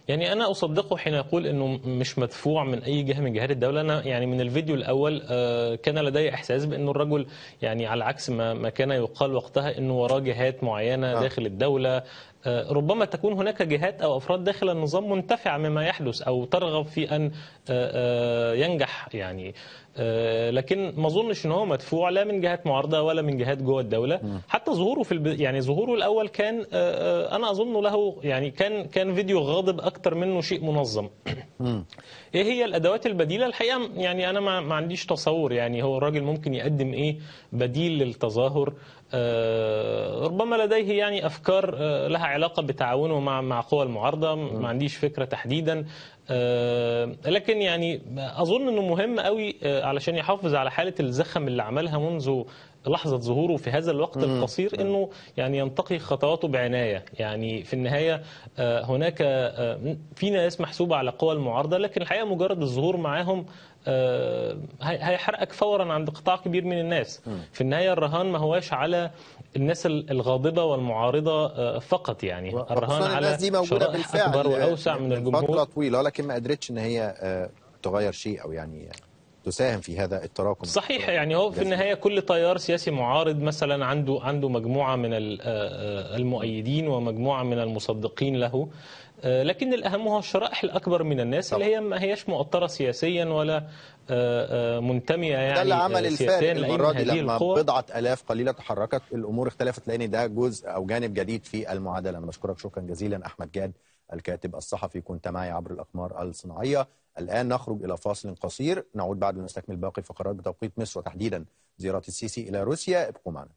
يعني انا اصدقه حين يقول انه مش مدفوع من اي جهه من جهات الدوله انا يعني من الفيديو الاول آه، كان لدي احساس بانه الرجل يعني على عكس ما ما كان يقال وقتها انه وراه جهات معينه آه. داخل الدوله آه، ربما تكون هناك جهات او افراد داخل النظام منتفعه مما يحدث او ترغب في ان آه، آه، ينجح يعني آه، لكن ما اظنش ان هو مدفوع لا من جهات معارضه ولا من جهات جوه الدوله حتى ظهوره في الب... يعني ظهوره الاول كان آه، آه، انا اظن له يعني كان كان فيديو غاضب اكتر منه شيء منظم ايه هي الادوات البديله الحقيقه يعني انا ما, ما عنديش تصور يعني هو الراجل ممكن يقدم ايه بديل للتظاهر آه، ربما لديه يعني افكار آه، لها علاقه بتعاونه مع مع قوى المعارضه ما عنديش فكره تحديدا آه، لكن يعني اظن انه مهم قوي آه، علشان يحافظ على حاله الزخم اللي عملها منذ لحظة ظهوره في هذا الوقت القصير انه يعني ينتقي خطواته بعناية يعني في النهاية آه، هناك آه، في ناس محسوبة على قوى المعارضة لكن الحقيقة مجرد الظهور معاهم آه، هي- هيحرقك فورا عند قطاع كبير من الناس في النهاية الرهان ما هواش على الناس الغاضبة والمعارضة آه، فقط يعني الرهان خصوصاً على الناس دي موجودة شرائح بالفعل أكبر وأوسع من فترة الجمهور طويلة لكن ما قدرتش ان هي آه، تغير شيء او يعني تساهم في هذا التراكم صحيح يعني هو في النهايه كل تيار سياسي معارض مثلا عنده عنده مجموعه من ال- آه، آه، المؤيدين ومجموعه من المصدقين له آه، لكن الاهم هو الشرائح الاكبر من الناس اللي هي ما هياش مؤطره سياسيا ولا آه، آه، منتميه يعني ده اللي عمل آه، سياسيا الفارق لأي المرة من دي هذه لما القوى. بضعة آلاف قليلة تحركت الأمور اختلفت لأن ده جزء أو جانب جديد في المعادلة أنا بشكرك شكرا جزيلا أحمد جاد الكاتب الصحفي كنت معي عبر الأقمار الصناعية الآن نخرج إلى فاصل قصير نعود بعد ونستكمل باقي الفقرات بتوقيت مصر وتحديدا زيارة السيسي إلى روسيا ابقوا معنا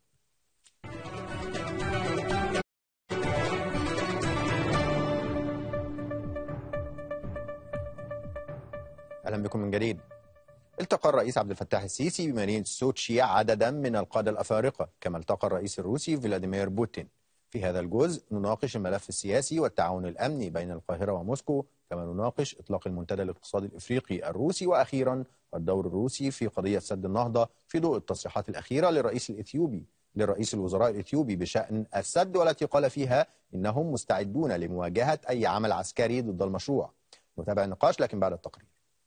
اهلا بكم من جديد. التقى الرئيس عبد الفتاح السيسي بمدينه سوتشي عددا من القاده الافارقه كما التقى الرئيس الروسي فلاديمير بوتين. في هذا الجزء نناقش الملف السياسي والتعاون الامني بين القاهره وموسكو كما نناقش اطلاق المنتدى الاقتصادي الافريقي الروسي واخيرا الدور الروسي في قضيه سد النهضه في ضوء التصريحات الاخيره للرئيس الاثيوبي لرئيس الوزراء الاثيوبي بشان السد والتي قال فيها انهم مستعدون لمواجهه اي عمل عسكري ضد المشروع. نتابع النقاش لكن بعد التقرير.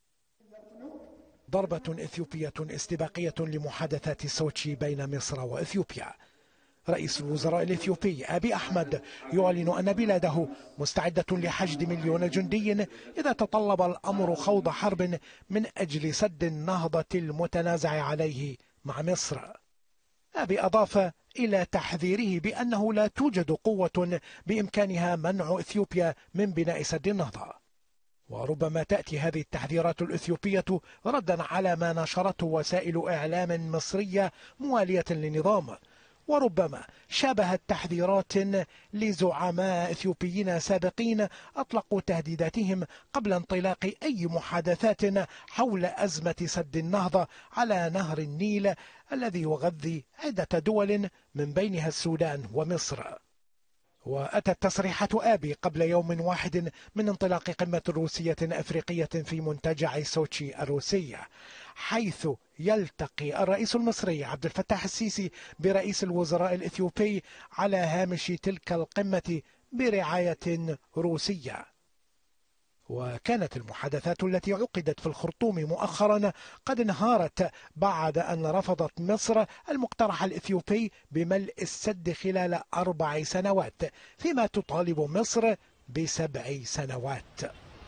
ضربة إثيوبية استباقية لمحادثات سوتشي بين مصر وإثيوبيا رئيس الوزراء الإثيوبي أبي أحمد يعلن أن بلاده مستعدة لحشد مليون جندي إذا تطلب الأمر خوض حرب من أجل سد النهضة المتنازع عليه مع مصر أبي أضاف إلى تحذيره بأنه لا توجد قوة بإمكانها منع إثيوبيا من بناء سد النهضة وربما تأتي هذه التحذيرات الإثيوبية ردا على ما نشرته وسائل إعلام مصرية موالية للنظام وربما شابهت تحذيرات لزعماء إثيوبيين سابقين أطلقوا تهديداتهم قبل انطلاق أي محادثات حول أزمة سد النهضة على نهر النيل الذي يغذي عدة دول من بينها السودان ومصر وأتت تصريحات آبي قبل يوم واحد من انطلاق قمة روسية أفريقية في منتجع سوتشي الروسي حيث يلتقي الرئيس المصري عبد الفتاح السيسي برئيس الوزراء الإثيوبي على هامش تلك القمة برعاية روسية وكانت المحادثات التي عقدت في الخرطوم مؤخرا قد انهارت بعد أن رفضت مصر المقترح الإثيوبي بملء السد خلال أربع سنوات فيما تطالب مصر بسبع سنوات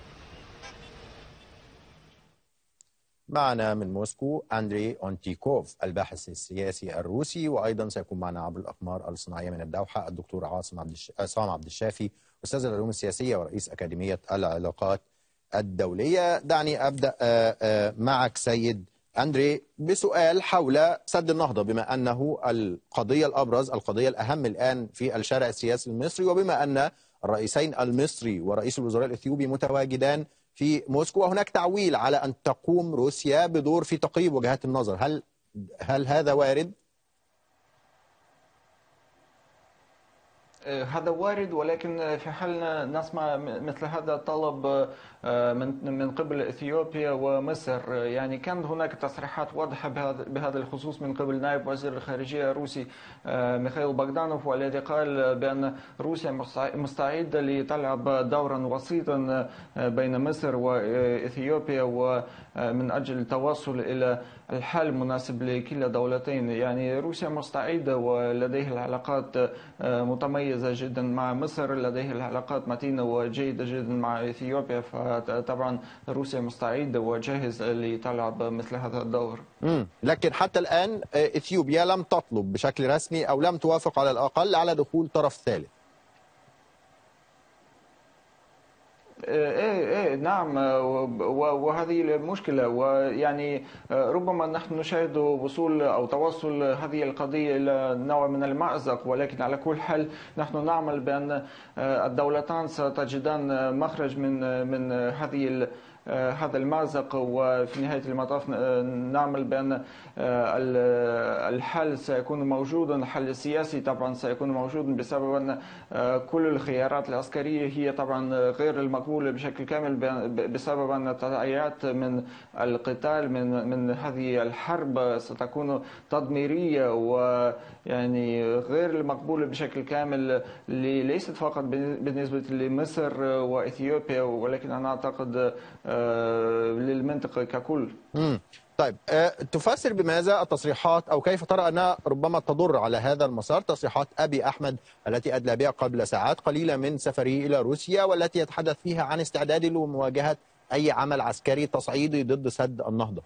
معنا من موسكو أندري أونتيكوف الباحث السياسي الروسي وأيضا سيكون معنا عبر الأقمار الصناعية من الدوحة الدكتور عاصم عبد الش... عصام عبد الشافي أستاذ العلوم السياسية ورئيس أكاديمية العلاقات الدولية دعني أبدأ آه، آه، معك سيد أندري بسؤال حول سد النهضة بما أنه القضية الأبرز القضية الأهم الآن في الشارع السياسي المصري وبما أن الرئيسين المصري ورئيس الوزراء الإثيوبي متواجدان في موسكو وهناك تعويل على أن تقوم روسيا بدور في تقريب وجهات النظر هل هل هذا وارد؟ هذا وارد ولكن في حال نسمع مثل هذا الطلب من من قبل اثيوبيا ومصر يعني كان هناك تصريحات واضحه بهذا بهذا الخصوص من قبل نائب وزير الخارجيه الروسي ميخائيل بogdanov والذي قال بان روسيا مستعده لتلعب دورا وسيطا بين مصر واثيوبيا ومن اجل التوصل الى الحل المناسب لكلا دولتين يعني روسيا مستعده ولديها العلاقات متميزه جدا مع مصر لديها العلاقات متينه وجيده جدا مع اثيوبيا فطبعا روسيا مستعده وجاهزه لتلعب مثل هذا الدور مم. لكن حتى الان اثيوبيا لم تطلب بشكل رسمي او لم توافق على الاقل على دخول طرف ثالث ايه ايه نعم وهذه المشكله ويعني ربما نحن نشاهد وصول او توصل هذه القضيه الى نوع من المازق ولكن على كل حال نحن نعمل بان الدولتان ستجدان مخرج من من هذه هذا المأزق وفي نهاية المطاف نعمل بأن الحل سيكون موجودا الحل السياسي طبعا سيكون موجودا بسبب أن كل الخيارات العسكرية هي طبعا غير المقبولة بشكل كامل بسبب أن التداعيات من القتال من من هذه الحرب ستكون تدميرية ويعني غير المقبولة بشكل كامل ليست فقط بالنسبة لمصر وإثيوبيا ولكن أنا أعتقد للمنطقة ككل مم. طيب أه تفسر بماذا التصريحات او كيف ترى انها ربما تضر على هذا المسار تصريحات ابي احمد التي ادلى بها قبل ساعات قليله من سفره الى روسيا والتي يتحدث فيها عن استعداده لمواجهه اي عمل عسكري تصعيدي ضد سد النهضه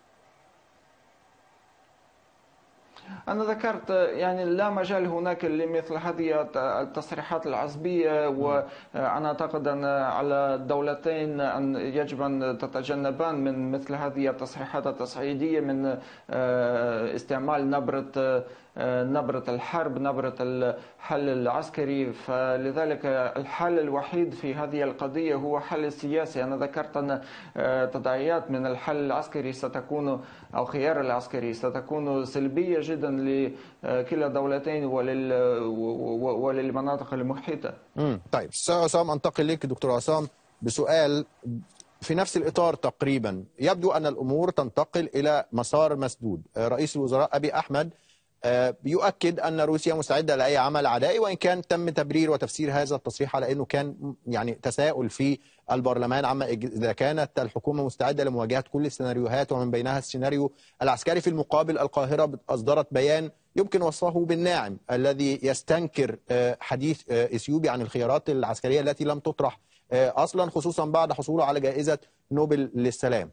أنا ذكرت يعني لا مجال هناك لمثل هذه التصريحات العصبية وأنا أعتقد أن على الدولتين أن يجب أن تتجنبان من مثل هذه التصريحات التصعيدية من استعمال نبرة نبرة الحرب نبرة الحل العسكري فلذلك الحل الوحيد في هذه القضية هو حل السياسي أنا ذكرت أن تداعيات من الحل العسكري ستكون أو خيار العسكري ستكون سلبية جدا لكلا دولتين ولل وللمناطق المحيطة امم طيب استاذ عصام انتقل لك دكتور عصام بسؤال في نفس الإطار تقريبا يبدو أن الأمور تنتقل إلى مسار مسدود رئيس الوزراء أبي أحمد يؤكد أن روسيا مستعدة لأي عمل عدائي وإن كان تم تبرير وتفسير هذا التصريح على أنه كان يعني تساؤل في البرلمان عما إذا كانت الحكومة مستعدة لمواجهة كل السيناريوهات ومن بينها السيناريو العسكري في المقابل القاهرة أصدرت بيان يمكن وصفه بالناعم الذي يستنكر حديث إثيوبي عن الخيارات العسكرية التي لم تطرح أصلا خصوصا بعد حصوله على جائزة نوبل للسلام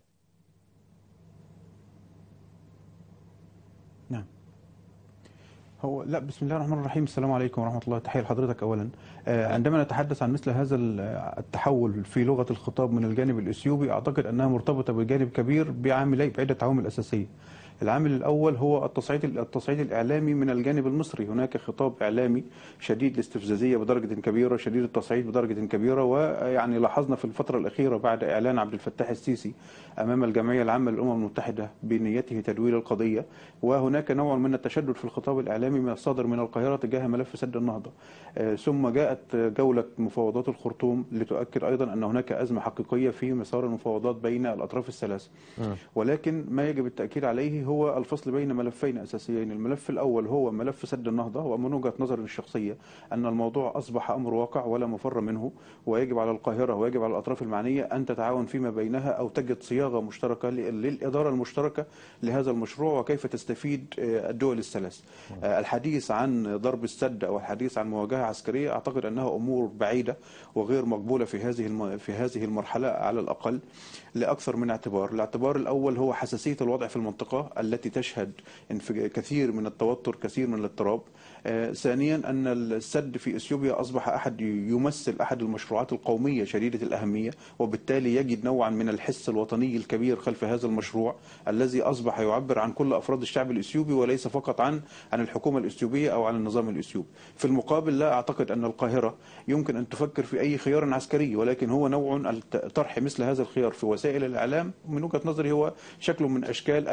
هو لا بسم الله الرحمن الرحيم السلام عليكم ورحمه الله تحيه لحضرتك اولا عندما نتحدث عن مثل هذا التحول في لغه الخطاب من الجانب الاثيوبي اعتقد انها مرتبطه بجانب كبير بعاملي بعده عوامل اساسيه العامل الاول هو التصعيد التصعيد الاعلامي من الجانب المصري هناك خطاب اعلامي شديد الاستفزازيه بدرجه كبيره شديد التصعيد بدرجه كبيره ويعني لاحظنا في الفتره الاخيره بعد اعلان عبد الفتاح السيسي امام الجمعيه العامه للامم المتحده بنيته تدوير القضيه وهناك نوع من التشدد في الخطاب الاعلامي من الصادر من القاهره تجاه ملف سد النهضه ثم جاءت جوله مفاوضات الخرطوم لتؤكد ايضا ان هناك ازمه حقيقيه في مسار المفاوضات بين الاطراف الثلاث ولكن ما يجب التاكيد عليه هو الفصل بين ملفين اساسيين، الملف الاول هو ملف سد النهضه ومن وجهه نظري الشخصيه ان الموضوع اصبح امر واقع ولا مفر منه ويجب على القاهره ويجب على الاطراف المعنيه ان تتعاون فيما بينها او تجد صياغه مشتركه للاداره المشتركه لهذا المشروع وكيف تستفيد الدول الثلاث. الحديث عن ضرب السد او الحديث عن مواجهه عسكريه اعتقد انها امور بعيده وغير مقبوله في هذه في هذه المرحله على الاقل لاكثر من اعتبار، الاعتبار الاول هو حساسيه الوضع في المنطقه التي تشهد كثير من التوتر كثير من الاضطراب آه ثانيا أن السد في إثيوبيا أصبح أحد يمثل أحد المشروعات القومية شديدة الأهمية وبالتالي يجد نوعا من الحس الوطني الكبير خلف هذا المشروع الذي أصبح يعبر عن كل أفراد الشعب الإثيوبي وليس فقط عن عن الحكومة الإثيوبية أو عن النظام الإثيوبي في المقابل لا أعتقد أن القاهرة يمكن أن تفكر في أي خيار عسكري ولكن هو نوع طرح مثل هذا الخيار في وسائل الإعلام من وجهة نظري هو شكل من أشكال الإلهاء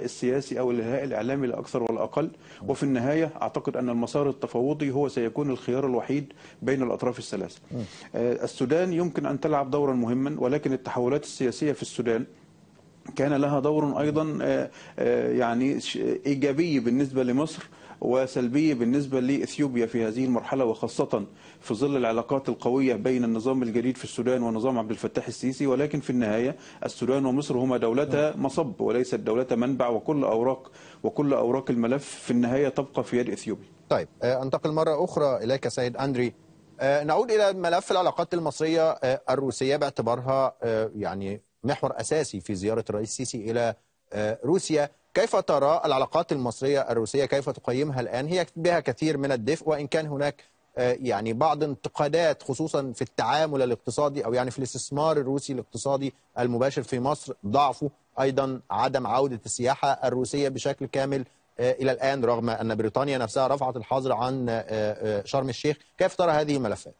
الالهاء السياسي او الالهاء الاعلامي لا اكثر ولا اقل وفي النهايه اعتقد ان المسار التفاوضي هو سيكون الخيار الوحيد بين الاطراف الثلاثه آه، السودان يمكن ان تلعب دورا مهما ولكن التحولات السياسيه في السودان كان لها دور ايضا آه، آه، يعني ش- ايجابي بالنسبه لمصر وسلبيه بالنسبه لاثيوبيا في هذه المرحله وخاصه في ظل العلاقات القويه بين النظام الجديد في السودان ونظام عبد الفتاح السيسي ولكن في النهايه السودان ومصر هما دولتا مصب وليست دولتا منبع وكل اوراق وكل اوراق الملف في النهايه تبقى في يد اثيوبيا. طيب آه، انتقل مرة أخرى إليك سيد أندري آه، نعود إلى ملف العلاقات المصرية آه، الروسية باعتبارها آه، يعني محور أساسي في زيارة الرئيس السيسي إلى آه، روسيا كيف ترى العلاقات المصرية الروسية كيف تقيمها الآن هي بها كثير من الدفء وإن كان هناك آه، يعني بعض انتقادات خصوصا في التعامل الاقتصادي أو يعني في الاستثمار الروسي الاقتصادي المباشر في مصر ضعفه أيضا عدم عودة السياحة الروسية بشكل كامل آه، إلى الآن رغم أن بريطانيا نفسها رفعت الحظر عن آه، آه، شرم الشيخ كيف ترى هذه الملفات؟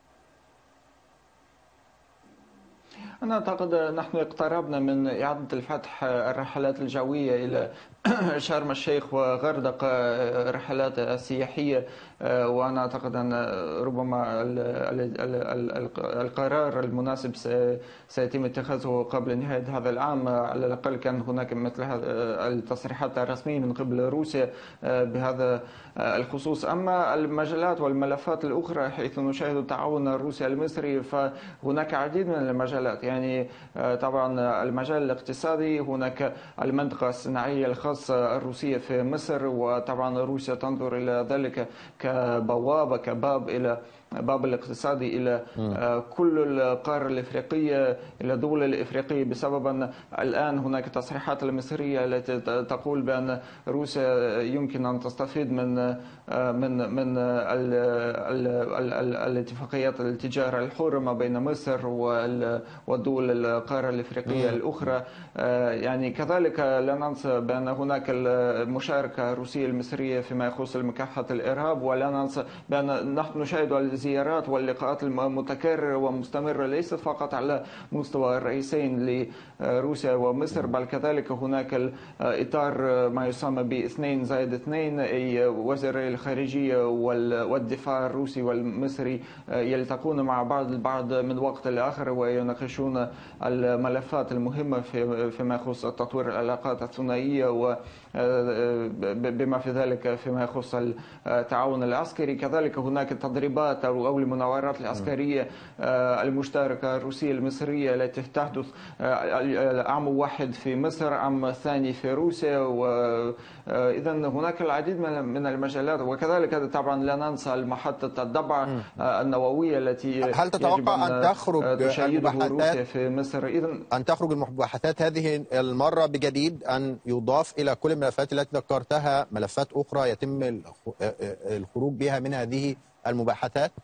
أنا أعتقد نحن اقتربنا من إعادة الفتح الرحلات الجوية إلى شرم الشيخ وغردقة رحلات سياحية وأنا أعتقد أن ربما ال- ال- ال- ال- القرار المناسب سي- سيتم اتخاذه قبل نهاية هذا العام على الأقل كان هناك مثل هذا التصريحات الرسمية من قبل روسيا بهذا الخصوص أما المجالات والملفات الأخرى حيث نشاهد التعاون الروسي المصري فهناك عديد من المجالات يعني طبعا المجال الاقتصادي هناك المنطقة الصناعية الخاصة الروسية في مصر وطبعا روسيا تنظر إلى ذلك كبوابة كباب إلى باب الاقتصادي الى آه، كل القاره الافريقيه الى الدول الافريقيه بسبب ان الان هناك تصريحات المصريه التي ت- تقول بان روسيا يمكن ان تستفيد من آه، من من ال- ال- ال- ال- الاتفاقيات التجاره الحره ما بين مصر وال- والدول القاره الافريقيه مم. الاخرى آه، يعني كذلك لا ننسى بان هناك المشاركه الروسيه المصريه فيما يخص مكافحه الارهاب ولا ننسى بان نحن نشاهد الزيارات واللقاءات المتكرره ومستمره ليست فقط على مستوى الرئيسين لروسيا ومصر بل كذلك هناك الاطار ما يسمى باثنين زائد اثنين اي وزيري الخارجيه وال- والدفاع الروسي والمصري يلتقون مع بعض البعض من وقت لاخر ويناقشون الملفات المهمه في فيما يخص تطوير العلاقات الثنائيه و بما في ذلك فيما يخص التعاون العسكري كذلك هناك تدريبات او أو المناورات العسكريه المشتركه الروسيه المصريه التي تحدث عام واحد في مصر عام ثاني في روسيا واذا هناك العديد من من المجالات وكذلك طبعا لا ننسى محطه الضبع النوويه التي هل يجب تتوقع أن تخرج تشيده روسيا المباحثات في مصر اذا أن تخرج المباحثات هذه المرة بجديد أن يضاف إلى كل الملفات التي ذكرتها ملفات أخرى يتم الخ- الخروج بها من هذه المباحثات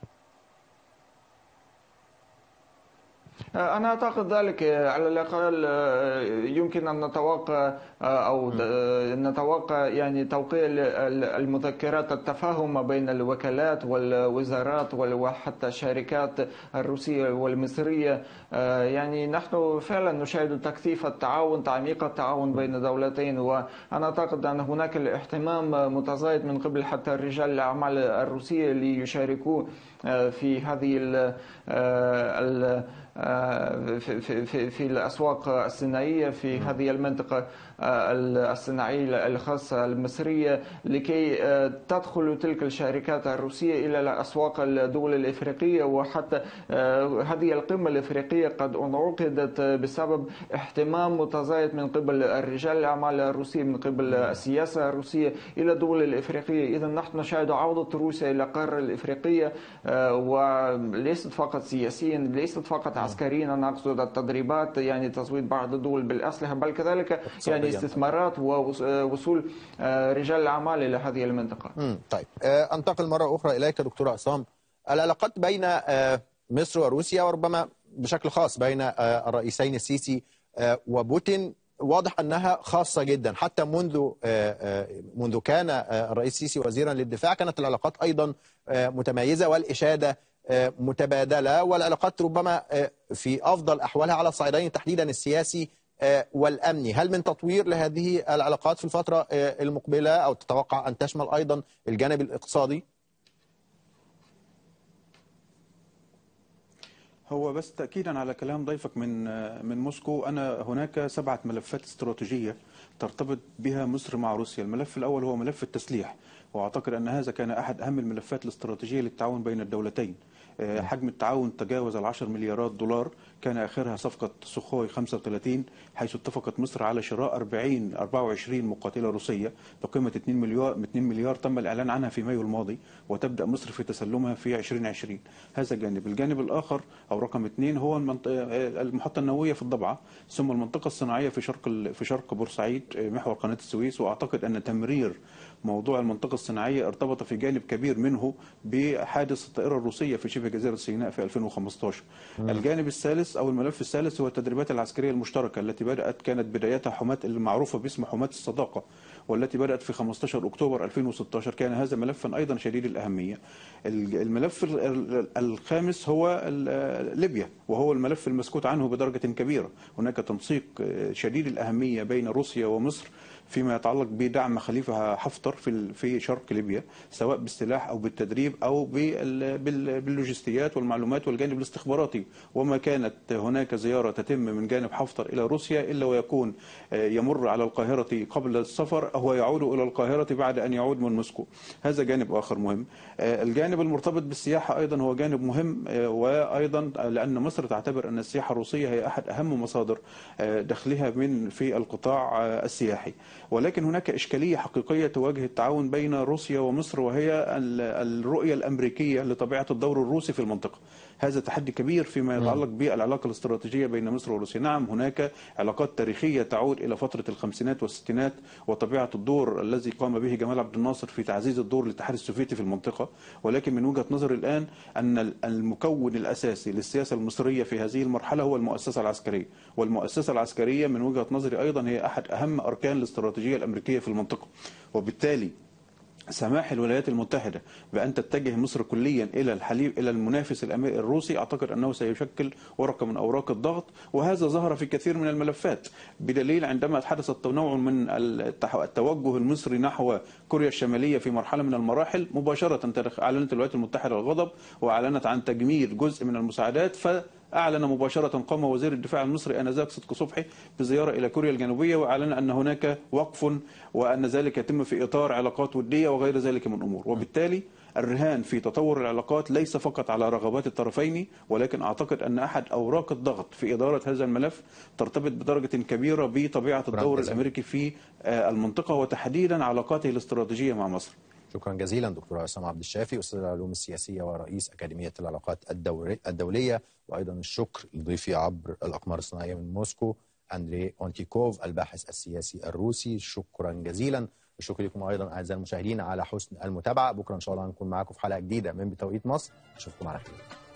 أنا أعتقد ذلك على الأقل يمكن أن نتوقع أو نتوقع يعني توقيع المذكرات التفاهم ما بين الوكالات والوزارات وحتى الشركات الروسية والمصرية يعني نحن فعلا نشاهد تكثيف التعاون تعميق التعاون بين الدولتين وأنا أعتقد أن هناك الاهتمام متزايد من قبل حتى رجال الأعمال الروسية ليشاركوا في هذه ال ال في, في, في, في الأسواق الصناعية في هذه المنطقة الصناعية الخاصة المصرية لكي تدخل تلك الشركات الروسية إلى الأسواق الدول الإفريقية وحتى هذه القمة الإفريقية قد انعقدت بسبب اهتمام متزايد من قبل الرجال الأعمال الروسية من قبل السياسة الروسية إلى الدول الإفريقية إذا نحن نشاهد عودة روسيا إلى القارة الإفريقية وليست فقط سياسيا ليست فقط عسكريا أنا أقصد التدريبات يعني تزويد بعض الدول بالأسلحة بل كذلك يعني استثمارات ووصول رجال الأعمال إلى هذه المنطقة مم. طيب آه، أنتقل مرة أخرى إليك دكتور عصام العلاقات بين آه، مصر وروسيا وربما بشكل خاص بين آه، الرئيسين السيسي آه، وبوتين واضح أنها خاصة جدا حتى منذ آه، آه، منذ كان آه، الرئيس السيسي وزيرا للدفاع كانت العلاقات أيضا آه، متميزة والإشادة آه، متبادلة والعلاقات ربما آه، في أفضل أحوالها على الصعيدين تحديدا السياسي آه، والامني هل من تطوير لهذه العلاقات في الفتره آه، المقبله او تتوقع ان تشمل ايضا الجانب الاقتصادي هو بس تأكيدا على كلام ضيفك من من موسكو أنا هناك سبعة ملفات استراتيجية ترتبط بها مصر مع روسيا الملف الأول هو ملف التسليح وأعتقد أن هذا كان أحد أهم الملفات الاستراتيجية للتعاون بين الدولتين آه، حجم التعاون تجاوز العشر مليارات دولار كان آخرها صفقة سخوي 35 حيث اتفقت مصر على شراء 40 24 مقاتلة روسية بقيمة 2 مليار 2 مليار تم الإعلان عنها في مايو الماضي وتبدأ مصر في تسلمها في 2020 هذا جانب الجانب الآخر أو رقم اثنين هو المنط- آه، المحطة النووية في الضبعة ثم المنطقة الصناعية في شرق ال- في شرق بورسعيد آه، محور قناة السويس وأعتقد أن تمرير موضوع المنطقة الصناعية ارتبط في جانب كبير منه بحادث الطائرة الروسية في شبه جزيرة سيناء في 2015 مم. الجانب الثالث أو الملف الثالث هو التدريبات العسكرية المشتركة التي بدأت كانت بدايتها حماة المعروفة باسم حماة الصداقة والتي بدأت في 15 أكتوبر 2016 كان هذا ملفا أيضا شديد الأهمية ال- الملف ال- ال- الخامس هو ال- ليبيا وهو الملف المسكوت عنه بدرجة كبيرة هناك تنسيق آه، شديد الأهمية بين روسيا ومصر فيما يتعلق بدعم خليفة حفتر في ال- في شرق ليبيا سواء بالسلاح او بالتدريب او بال- بال- باللوجستيات والمعلومات والجانب الاستخباراتي وما كانت هناك زياره تتم من جانب حفتر الى روسيا الا ويكون آه، يمر على القاهره قبل السفر او يعود الى القاهره بعد ان يعود من موسكو هذا جانب اخر مهم آه، الجانب المرتبط بالسياحه ايضا هو جانب مهم آه، وايضا لان مصر تعتبر ان السياحه الروسيه هي احد اهم مصادر آه، دخلها من في القطاع آه، السياحي ولكن هناك إشكالية حقيقية تواجه التعاون بين روسيا ومصر وهي ال- الرؤية الأمريكية لطبيعة الدور الروسي في المنطقة هذا تحدي كبير فيما يتعلق بالعلاقة الاستراتيجية بين مصر وروسيا نعم هناك علاقات تاريخية تعود إلى فترة الخمسينات والستينات وطبيعة الدور الذي قام به جمال عبد الناصر في تعزيز الدور للاتحاد السوفيتي في المنطقة ولكن من وجهة نظري الآن أن ال- المكون الأساسي للسياسة المصرية في هذه المرحلة هو المؤسسة العسكرية والمؤسسة العسكرية من وجهة نظري أيضا هي أحد أهم أركان الاستراتيجية الأمريكية في المنطقة وبالتالي سماح الولايات المتحدة بأن تتجه مصر كليا إلى الحليب إلى المنافس الأمي- الروسي أعتقد أنه سيشكل ورقة من أوراق الضغط وهذا ظهر في كثير من الملفات بدليل عندما حدث التنوع من التح- التوجه المصري نحو كوريا الشمالية في مرحلة من المراحل مباشرة تدخ- أعلنت الولايات المتحدة الغضب وأعلنت عن تجميد جزء من المساعدات ف أعلن مباشرة قام وزير الدفاع المصري آنذاك صدقي صبحي بزيارة إلى كوريا الجنوبية وأعلن أن هناك وقف وأن ذلك يتم في إطار علاقات ودية وغير ذلك من أمور وبالتالي الرهان في تطور العلاقات ليس فقط على رغبات الطرفين ولكن أعتقد أن أحد أوراق الضغط في إدارة هذا الملف ترتبط بدرجة كبيرة بطبيعة الدور جزيلا. الأمريكي في آه، المنطقة وتحديدا علاقاته الاستراتيجية مع مصر شكرا جزيلا دكتور عصام عبد الشافي استاذ العلوم السياسيه ورئيس اكاديميه العلاقات الدوري الدوليه وايضا الشكر لضيفي عبر الاقمار الصناعيه من موسكو اندري اونتيكوف الباحث السياسي الروسي شكرا جزيلا الشكر لكم ايضا اعزائي المشاهدين على حسن المتابعه بكره ان شاء الله هنكون معاكم في حلقه جديده من بتوقيت مصر اشوفكم على خير